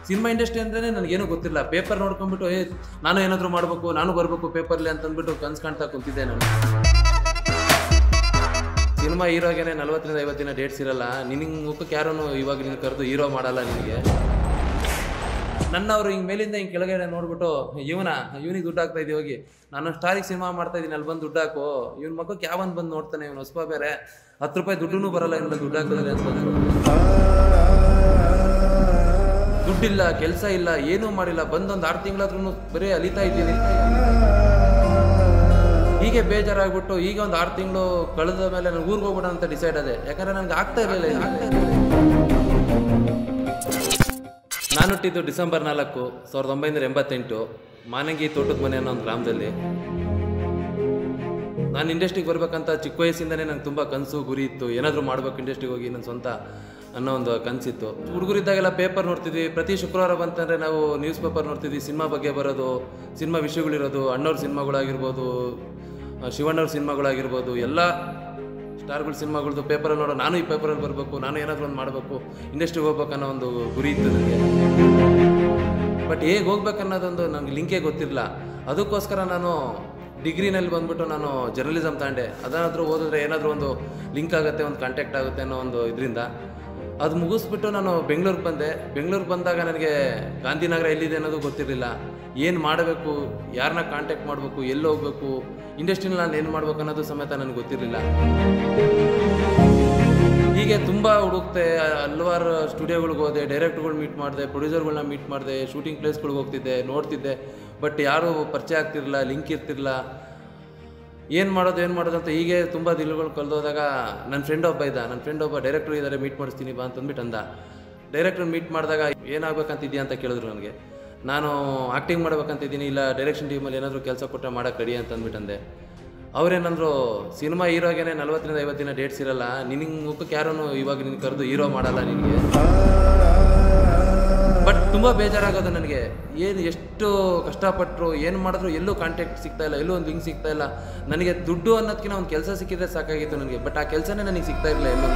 Cinema industry ಅಂದ್ರೆ ನನಗೇನು ಗೊತ್ತಿಲ್ಲ ಪೇಪರ್ ನೋಡ್ಕೊಂಡ್ಬಿಟ್ಟು ಏ ನಾನು ಏನಾದರೂ ಮಾಡಬೇಕು ನಾನು ಬರಬೇಕು ಪೇಪರ್ಲಿ ಅಂತಂದ್ಬಿಟ್ಟು ಕನ್ಸು ಕಾಣ್ತಾ ಕುಂತಿದ್ದೆ ನಾನು ಸಿನಿಮಾ ಹೀರೋಗೆನೆ ನಲ್ವತ್ತರಿಂದ ಐವತ್ತು ದಿನ ಡೇಟ್ಸ್ ಇರಲ್ಲ ನಿನಗೆ ಮುಖಕ್ಕೆ ಯಾರೂ ಇವಾಗ ನೀನು ಕರೆದು ಹೀರೋ ಮಾಡಲ್ಲ ನಿನಗೆ ನನ್ನವರು ಹಿಂಗೆ ಮೇಲಿಂದ ಹಿಂಗೆ ಕೆಳಗಡೆ ನೋಡ್ಬಿಟ್ಟು ಇವನ ಇವನಿಗೆ ದುಡ್ಡು ಹಾಕ್ತಾ ಇದೀವಿ ಹೋಗಿ ನಾನು ಸ್ಟಾರಿಗೆ ಸಿನಿಮಾ ಮಾಡ್ತಾ ಇದ್ದೀನಿ ಅಲ್ಲಿ ಬಂದು ದುಡ್ಡು ಹಾಕು ಇವ್ನ ಮಗಕ್ಕೆ ಯಾವನ್ ಬಂದು ನೋಡ್ತಾನೆ ಇವನು ಹೊಸಪ ಬೇರೆ ಹತ್ತು ರೂಪಾಯಿ ದುಡ್ಡು ಬರಲ್ಲ ಇವ್ನ ದುಡ್ಡು ಹಾಕಿದ್ರೆ ಅಂತಂದ್ರು ದುಡ್ಡಿಲ್ಲ ಕೆಲಸ ಇಲ್ಲ ಏನೂ ಮಾಡಿಲ್ಲ ಬಂದೊಂದು ಆರು ತಿಂಗಳಾದ್ರೂ ಬರೀ ಅಲಿತಾ ಇದ್ದೀನಿ ಹೀಗೆ ಬೇಜಾರಾಗ್ಬಿಟ್ಟು ಈಗ ಒಂದು ಆರು ತಿಂಗಳು ಕಳೆದ ಮೇಲೆ ನಾನು ಊರಿಗೆ ಹೋಗ್ಬಿಡೋಣ ಅಂತ ಡಿಸೈಡ್ ಅದೇ ಯಾಕಂದ್ರೆ ನನಗೆ ಆಗ್ತಾ ಇರಲಿಲ್ಲ ಇದು ಆಗ್ತಾ ಇರ್ಲಿಲ್ಲ. ನಾನು ಹುಟ್ಟಿದ್ದು ಡಿಸೆಂಬರ್ ನಾಲ್ಕು ಸಾವಿರದ ಒಂಬೈನೂರ ಎಂಬತ್ತೆಂಟು ಮಾನಂಗಿ ತೋಟದ ಮನೆ ಅನ್ನೋ ಒಂದು ಗ್ರಾಮದಲ್ಲಿ ನಾನು ಇಂಡಸ್ಟ್ರಿಗೆ ಬರ್ಬೇಕಂತ ಚಿಕ್ಕ ವಯಸ್ಸಿಂದನೇ ನಂಗೆ ತುಂಬ ಕನಸು ಗುರಿ ಇತ್ತು ಏನಾದರೂ ಮಾಡ್ಬೇಕು ಇಂಡಸ್ಟ್ರಿಗೆ ಹೋಗಿ ನನ್ನ ಸ್ವಂತ ಅನ್ನೋ ಒಂದು ಕನಸಿತ್ತು ಹುಡುಗರಿದ್ದಾಗೆಲ್ಲ ಪೇಪರ್ ನೋಡ್ತಿದ್ವಿ ಪ್ರತಿ ಶುಕ್ರವಾರ ಬಂತಂದರೆ ನಾವು ನ್ಯೂಸ್ ಪೇಪರ್ ನೋಡ್ತಿದ್ವಿ ಸಿನಿಮಾ ಬಗ್ಗೆ ಬರೋದು ಸಿನಿಮಾ ವಿಷಯಗಳಿರೋದು ಅಣ್ಣವ್ರ ಸಿನಿಮಾಗಳಾಗಿರ್ಬೋದು ಆ, ಶಿವಣ್ಣವ್ರ ಸಿನಿಮಾಗಳಾಗಿರ್ಬೋದು ಎಲ್ಲ ಸ್ಟಾರ್ಗಳ ಸಿನಿಮಾಗಳದ್ದು ಪೇಪರಲ್ಲಿ ನೋಡೋ ನಾನು ಈ ಪೇಪರಲ್ಲಿ ಬರಬೇಕು ನಾನು ಏನಾದರೂ ಒಂದು ಮಾಡಬೇಕು ಇಂಡಸ್ಟ್ರಿಗೆ ಹೋಗ್ಬೇಕನ್ನೋ ಒಂದು ಗುರಿ ಇತ್ತು ನನಗೆ ಬಟ್ ಹೇಗೆ ಹೋಗ್ಬೇಕನ್ನೋದೊಂದು ನನಗೆ ಲಿಂಕೇ ಗೊತ್ತಿರಲಿಲ್ಲ ಅದಕ್ಕೋಸ್ಕರ ನಾನು ಡಿಗ್ರಿನಲ್ಲಿ ಬಂದ್ಬಿಟ್ಟು ನಾನು ಜರ್ನಲಿಸಮ್ ತಗೊಂಡೆ ಅದಾದರೂ ಓದಿದ್ರೆ ಏನಾದರೂ ಒಂದು ಲಿಂಕ್ ಆಗುತ್ತೆ ಒಂದು ಕಾಂಟ್ಯಾಕ್ಟ್ ಆಗುತ್ತೆ ಅನ್ನೋ ಒಂದು ಇದರಿಂದ ಅದು ಮುಗಿಸ್ಬಿಟ್ಟು ನಾನು ಬೆಂಗಳೂರಿಗೆ ಬಂದೆ ಬೆಂಗಳೂರಿಗೆ ಬಂದಾಗ ನನಗೆ ಗಾಂಧಿನಗರ ಎಲ್ಲಿದೆ ಅನ್ನೋದು ಗೊತ್ತಿರಲಿಲ್ಲ ಏನು ಮಾಡಬೇಕು ಯಾರನ್ನ ಕಾಂಟ್ಯಾಕ್ಟ್ ಮಾಡಬೇಕು ಎಲ್ಲಿ ಹೋಗಬೇಕು ಇಂಡಸ್ಟ್ರಿನಲ್ಲಿ ನಾನು ಏನು ಮಾಡ್ಬೇಕು ಅನ್ನೋದು ಸಮೇತ ನನಗೆ ಗೊತ್ತಿರಲಿಲ್ಲ ಹೀಗೆ ತುಂಬ ಹುಡುಕ್ತೆ ಹಲವಾರು ಸ್ಟುಡಿಯೋಗಳಿಗೆ ಹೋದೆ ಡೈರೆಕ್ಟ್ಗಳು ಮೀಟ್ ಮಾಡಿದೆ ಪ್ರೊಡ್ಯೂಸರ್ಗಳನ್ನ ಮೀಟ್ ಮಾಡಿದೆ ಶೂಟಿಂಗ್ ಪ್ಲೇಸ್ಗಳಿಗೆ ಹೋಗ್ತಿದ್ದೆ ನೋಡ್ತಿದ್ದೆ ಬಟ್ ಯಾರೂ ಪರಿಚಯ ಆಗ್ತಿರಲಿಲ್ಲ ಲಿಂಕ್ ಇರ್ತಿರಲಿಲ್ಲ ಏನು ಮಾಡೋದು ಏನು ಮಾಡೋದು ಅಂತ ಹೀಗೆ ತುಂಬ ದಿನಗಳು ಕಳೆದೋದಾಗ ನನ್ನ ಫ್ರೆಂಡ್ ಒಬ್ಬ ಇದ್ದ ನನ್ನ ಫ್ರೆಂಡ್ ಒಬ್ಬ ಡೈರೆಕ್ಟ್ರು ಇದ್ದಾರೆ ಮೀಟ್ ಮಾಡಿಸ್ತೀನಿ ಬಾ ಅಂತಂದ್ಬಿಟ್ಟು ಅಂದ ಡೈರೆಕ್ಟ್ರ್ ಮೀಟ್ ಮಾಡಿದಾಗ ಏನಾಗಬೇಕಂತಿದ್ಯಾ ಅಂತ ಕೇಳಿದ್ರು ನನಗೆ ನಾನು ಆ್ಯಕ್ಟಿಂಗ್ ಮಾಡ್ಬೇಕಂತಿದ್ದೀನಿ ಇಲ್ಲ ಡೈರೆಕ್ಷನ್ ಟೀಮಲ್ಲಿ ಏನಾದರೂ ಕೆಲಸ ಕೊಟ್ಟರೆ ಮಾಡೋಕ್ಕೆ ರೆಡಿ ಅಂತ ಅಂದ್ಬಿಟ್ಟು ಅಂದೆ ಅವ್ರೇನಂದ್ರು ಸಿನಿಮಾ ಹೀರೋಗೆನೆ ನಲ್ವತ್ತರಿಂದ ಐವತ್ತು ದಿನ ಡೇಟ್ಸ್ ಇರಲ್ಲ ನಿನಗೆ ಮುಖಕ್ಕೆ ಯಾರೂ ಇವಾಗ ನಿನ್ನ ಕರೆದು ಹೀರೋ ಮಾಡಲ್ಲ ನಿನಗೆ ಬಟ್ ತುಂಬ ಬೇಜಾರಾಗೋದು ನನಗೆ ಏನು ಎಷ್ಟು ಕಷ್ಟಪಟ್ಟರು ಏನು ಮಾಡಿದ್ರು ಎಲ್ಲೂ ಕಾಂಟ್ಯಾಕ್ಟ್ ಸಿಗ್ತಾ ಇಲ್ಲ ಎಲ್ಲೂ ಒಂದು ಲಿಂಕ್ ಸಿಗ್ತಾ ಇಲ್ಲ ನನಗೆ ದುಡ್ಡು ಅನ್ನೋದಕ್ಕಿಂತ ಒಂದು ಕೆಲಸ ಸಿಕ್ಕಿದ್ರೆ ಸಾಕಾಗಿತ್ತು ನನಗೆ ಬಟ್ ಆ ಕೆಲಸನೇ ನನಗೆ ಸಿಗ್ತಾ ಇರಲಿಲ್ಲ ಎಲ್ಲೂ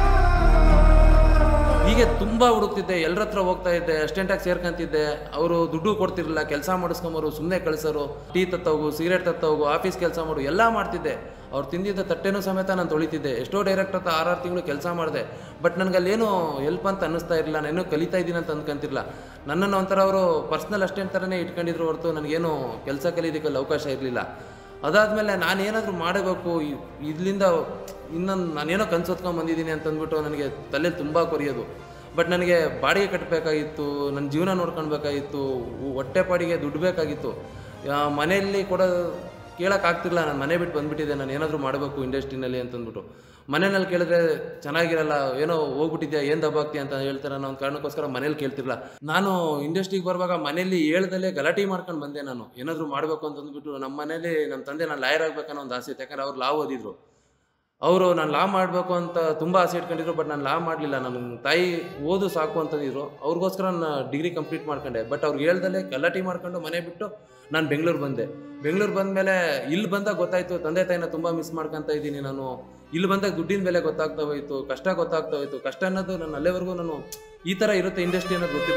ಹೀಗೆ ತುಂಬ ಹುಡುಕ್ತಿದ್ದೆ ಎಲ್ಲರ ಹತ್ರ ಹೋಗ್ತಾ ಇದ್ದೆ ಅಸ್ಟೆಂಟಾಗಿ ಸೇರ್ಕೊಂತಿದ್ದೆ ಅವರು ದುಡ್ಡು ಕೊಡ್ತಿರಲಿಲ್ಲ ಕೆಲಸ ಮಾಡಿಸ್ಕೊಂಬರು ಸುಮ್ಮನೆ ಕಳಿಸೋರು ಟೀ ತತ್ತೋಗು ಸಿಗರೇಟ್ ತತ್ತೋಗು ಆಫೀಸ್ ಕೆಲಸ ಮಾಡು ಎಲ್ಲ ಮಾಡ್ತಿದ್ದೆ ಅವ್ರು ತಿಂದಿದ್ದ ತಟ್ಟೆನೂ ಸಮೇತ ನಾನು ತೊಳಿತಿದ್ದೆ ಎಷ್ಟೋ ಡೈರೆಕ್ಟರ್ ಹತ್ರ ಆರಾರು ತಿಂಗಳು ಕೆಲಸ ಮಾಡಿದೆ ಬಟ್ ನನಗೆ ಅಲ್ಲೇನೂ ಹೆಲ್ಪ್ ಅಂತ ಅನ್ನಿಸ್ತಾ ಇರಲಿಲ್ಲ ನಾನು ಕಲಿತಾ ಇದ್ದೀನಿ ಅಂತ ಅಂದ್ಕೊಂತಿರಲಿಲ್ಲ ನನ್ನನ್ನು ಒಂಥರ ಅವರು ಪರ್ಸ್ನಲ್ ಅಸ್ಟೆಂಟ್ ಥರನೇ ಇಟ್ಕೊಂಡಿದ್ರು ಹೊರತು ನನಗೇನು ಕೆಲಸ ಕಲಿಯೋದಕ್ಕೆ ಅವಕಾಶ ಇರಲಿಲ್ಲ ಅದಾದಮೇಲೆ ನಾನೇನಾದರೂ ಮಾಡಬೇಕು ಇ- ಇದ್ರಿಂದ ಇನ್ನೊಂದು ನಾನೇನೋ ಕನ್ಸು ಹೊತ್ಕೊಂಡ್ ಬಂದಿದ್ದೀನಿ ಅಂತಂದ್ಬಿಟ್ಟು ನನಗೆ ತಲೆ ತುಂಬ ಕೊರಿಯೋದು ಬಟ್ ನನಗೆ ಬಾಡಿಗೆ ಕಟ್ಟಬೇಕಾಗಿತ್ತು ನನ್ನ ಜೀವನ ನೋಡ್ಕೊಳ್ಬೇಕಾಗಿತ್ತು ಉ- ಹೊಟ್ಟೆ ಪಾಡಿಗೆ ದುಡ್ಡು ಬೇಕಾಗಿತ್ತು ಆ, ಮನೆಯಲ್ಲಿ ಕೂಡ ಕೇಳೋಕ್ಕಾಗ್ತಿಲ್ಲ ನಾನು ಮನೆ ಬಿಟ್ಟು ಬಂದ್ಬಿಟ್ಟಿದ್ದೆ ನಾನು ಏನಾದರೂ ಮಾಡಬೇಕು ಇಂಡಸ್ಟ್ರಿನಲ್ಲಿ ಅಂತಂದ್ಬಿಟ್ಟು ಮನೆಯಲ್ಲಿ ಕೇಳಿದ್ರೆ ಚೆನ್ನಾಗಿರಲ್ಲ ಏನೋ ಹೋಗ್ಬಿಟ್ಟಿದ್ಯಾ ಏನು ದಬ್ಬಾಗ್ತೀಯ ಅಂತ ಹೇಳ್ತಾರೆ ಅನ್ನೋ ಒಂದು ಕಾರಣಕ್ಕೋಸ್ಕರ ಮನೇಲಿ ಕೇಳ್ತಿರಲ್ಲ ನಾನು ಇಂಡಸ್ಟ್ರಿಗೆ ಬರುವಾಗ ಮನೇಲಿ ಹೇಳ್ದಲ್ಲೇ ಗಲಾಟೆ ಮಾಡ್ಕೊಂಡು ಬಂದೆ ನಾನು ಏನಾದರೂ ಮಾಡಬೇಕು ಅಂತಂದ್ಬಿಟ್ಟು ನಮ್ಮ ಮನೇಲಿ ನಮ್ಮ ತಂದೆ ನಾನು ಲಾಯರ್ ಆಗ್ಬೇಕನ್ನೋ ಒಂದು ಆಸೆ ಇತ್ತು ಯಾಕಂದ್ರೆ ಅವ್ರು ಲಾ ಓದಿದ್ರು ಅವರು ನಾನು ಲಾ ಮಾಡಬೇಕು ಅಂತ ತುಂಬ ಆಸೆ ಇಟ್ಕೊಂಡಿದ್ರು ಬಟ್ ನಾನು ಲಾ ಮಾಡಲಿಲ್ಲ ನನ್ನ ತಾಯಿ ಓದು ಸಾಕು ಅಂತಂದಿದ್ರು ಅವ್ರಿಗೋಸ್ಕರ ನಾನು ಡಿಗ್ರಿ ಕಂಪ್ಲೀಟ್ ಮಾಡ್ಕೊಂಡೆ ಬಟ್ ಅವ್ರಿಗೆ ಹೇಳ್ದಲ್ಲೇ ಗಲಾಟೆ ಮಾಡ್ಕೊಂಡು ಮನೆ ಬಿಟ್ಟು ನಾನು ಬೆಂಗಳೂರು ಬಂದೆ ಬೆಂಗಳೂರು ಬಂದಮೇಲೆ ಇಲ್ಲಿ ಬಂದಾಗ ಗೊತ್ತಾಯ್ತು ತಂದೆ ತಾಯಿನ ತುಂಬ ಮಿಸ್ ಮಾಡ್ಕೊತಾ ಇದ್ದೀನಿ ನಾನು ಇಲ್ಲಿ ಬಂದಾಗ ದುಡ್ಡಿನ ಬೆಲೆ ಗೊತ್ತಾಗ್ತಾ ಹೋಯ್ತು ಕಷ್ಟ ಗೊತ್ತಾಗ್ತಾ ಹೋಯ್ತು ಕಷ್ಟ ಅನ್ನೋದು ನಾನು ಅಲ್ಲೇವರೆಗೂ ನಾನು ಈ ಥರ ಇರುತ್ತೆ ಇಂಡಸ್ಟ್ರಿ ಅನ್ನೋದು ಗೊತ್ತಿಲ್ಲ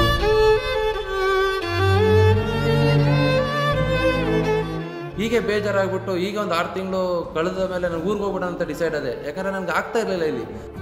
ಹೀಗೆ ಬೇಜಾರಾಗ್ಬಿಟ್ಟು ಈಗ ಒಂದು ಆರು ತಿಂಗಳು ಕಳೆದ ಮೇಲೆ ನಾನು ಊರಿಗೆ ಹೋಗ್ಬಿಡೋಣ ಅಂತ ಡಿಸೈಡ್ ಅದೇ ಯಾಕಂದ್ರೆ ನನಗೆ ಆಗ್ತಾ ಇರಲಿಲ್ಲ ಇಲ್ಲಿ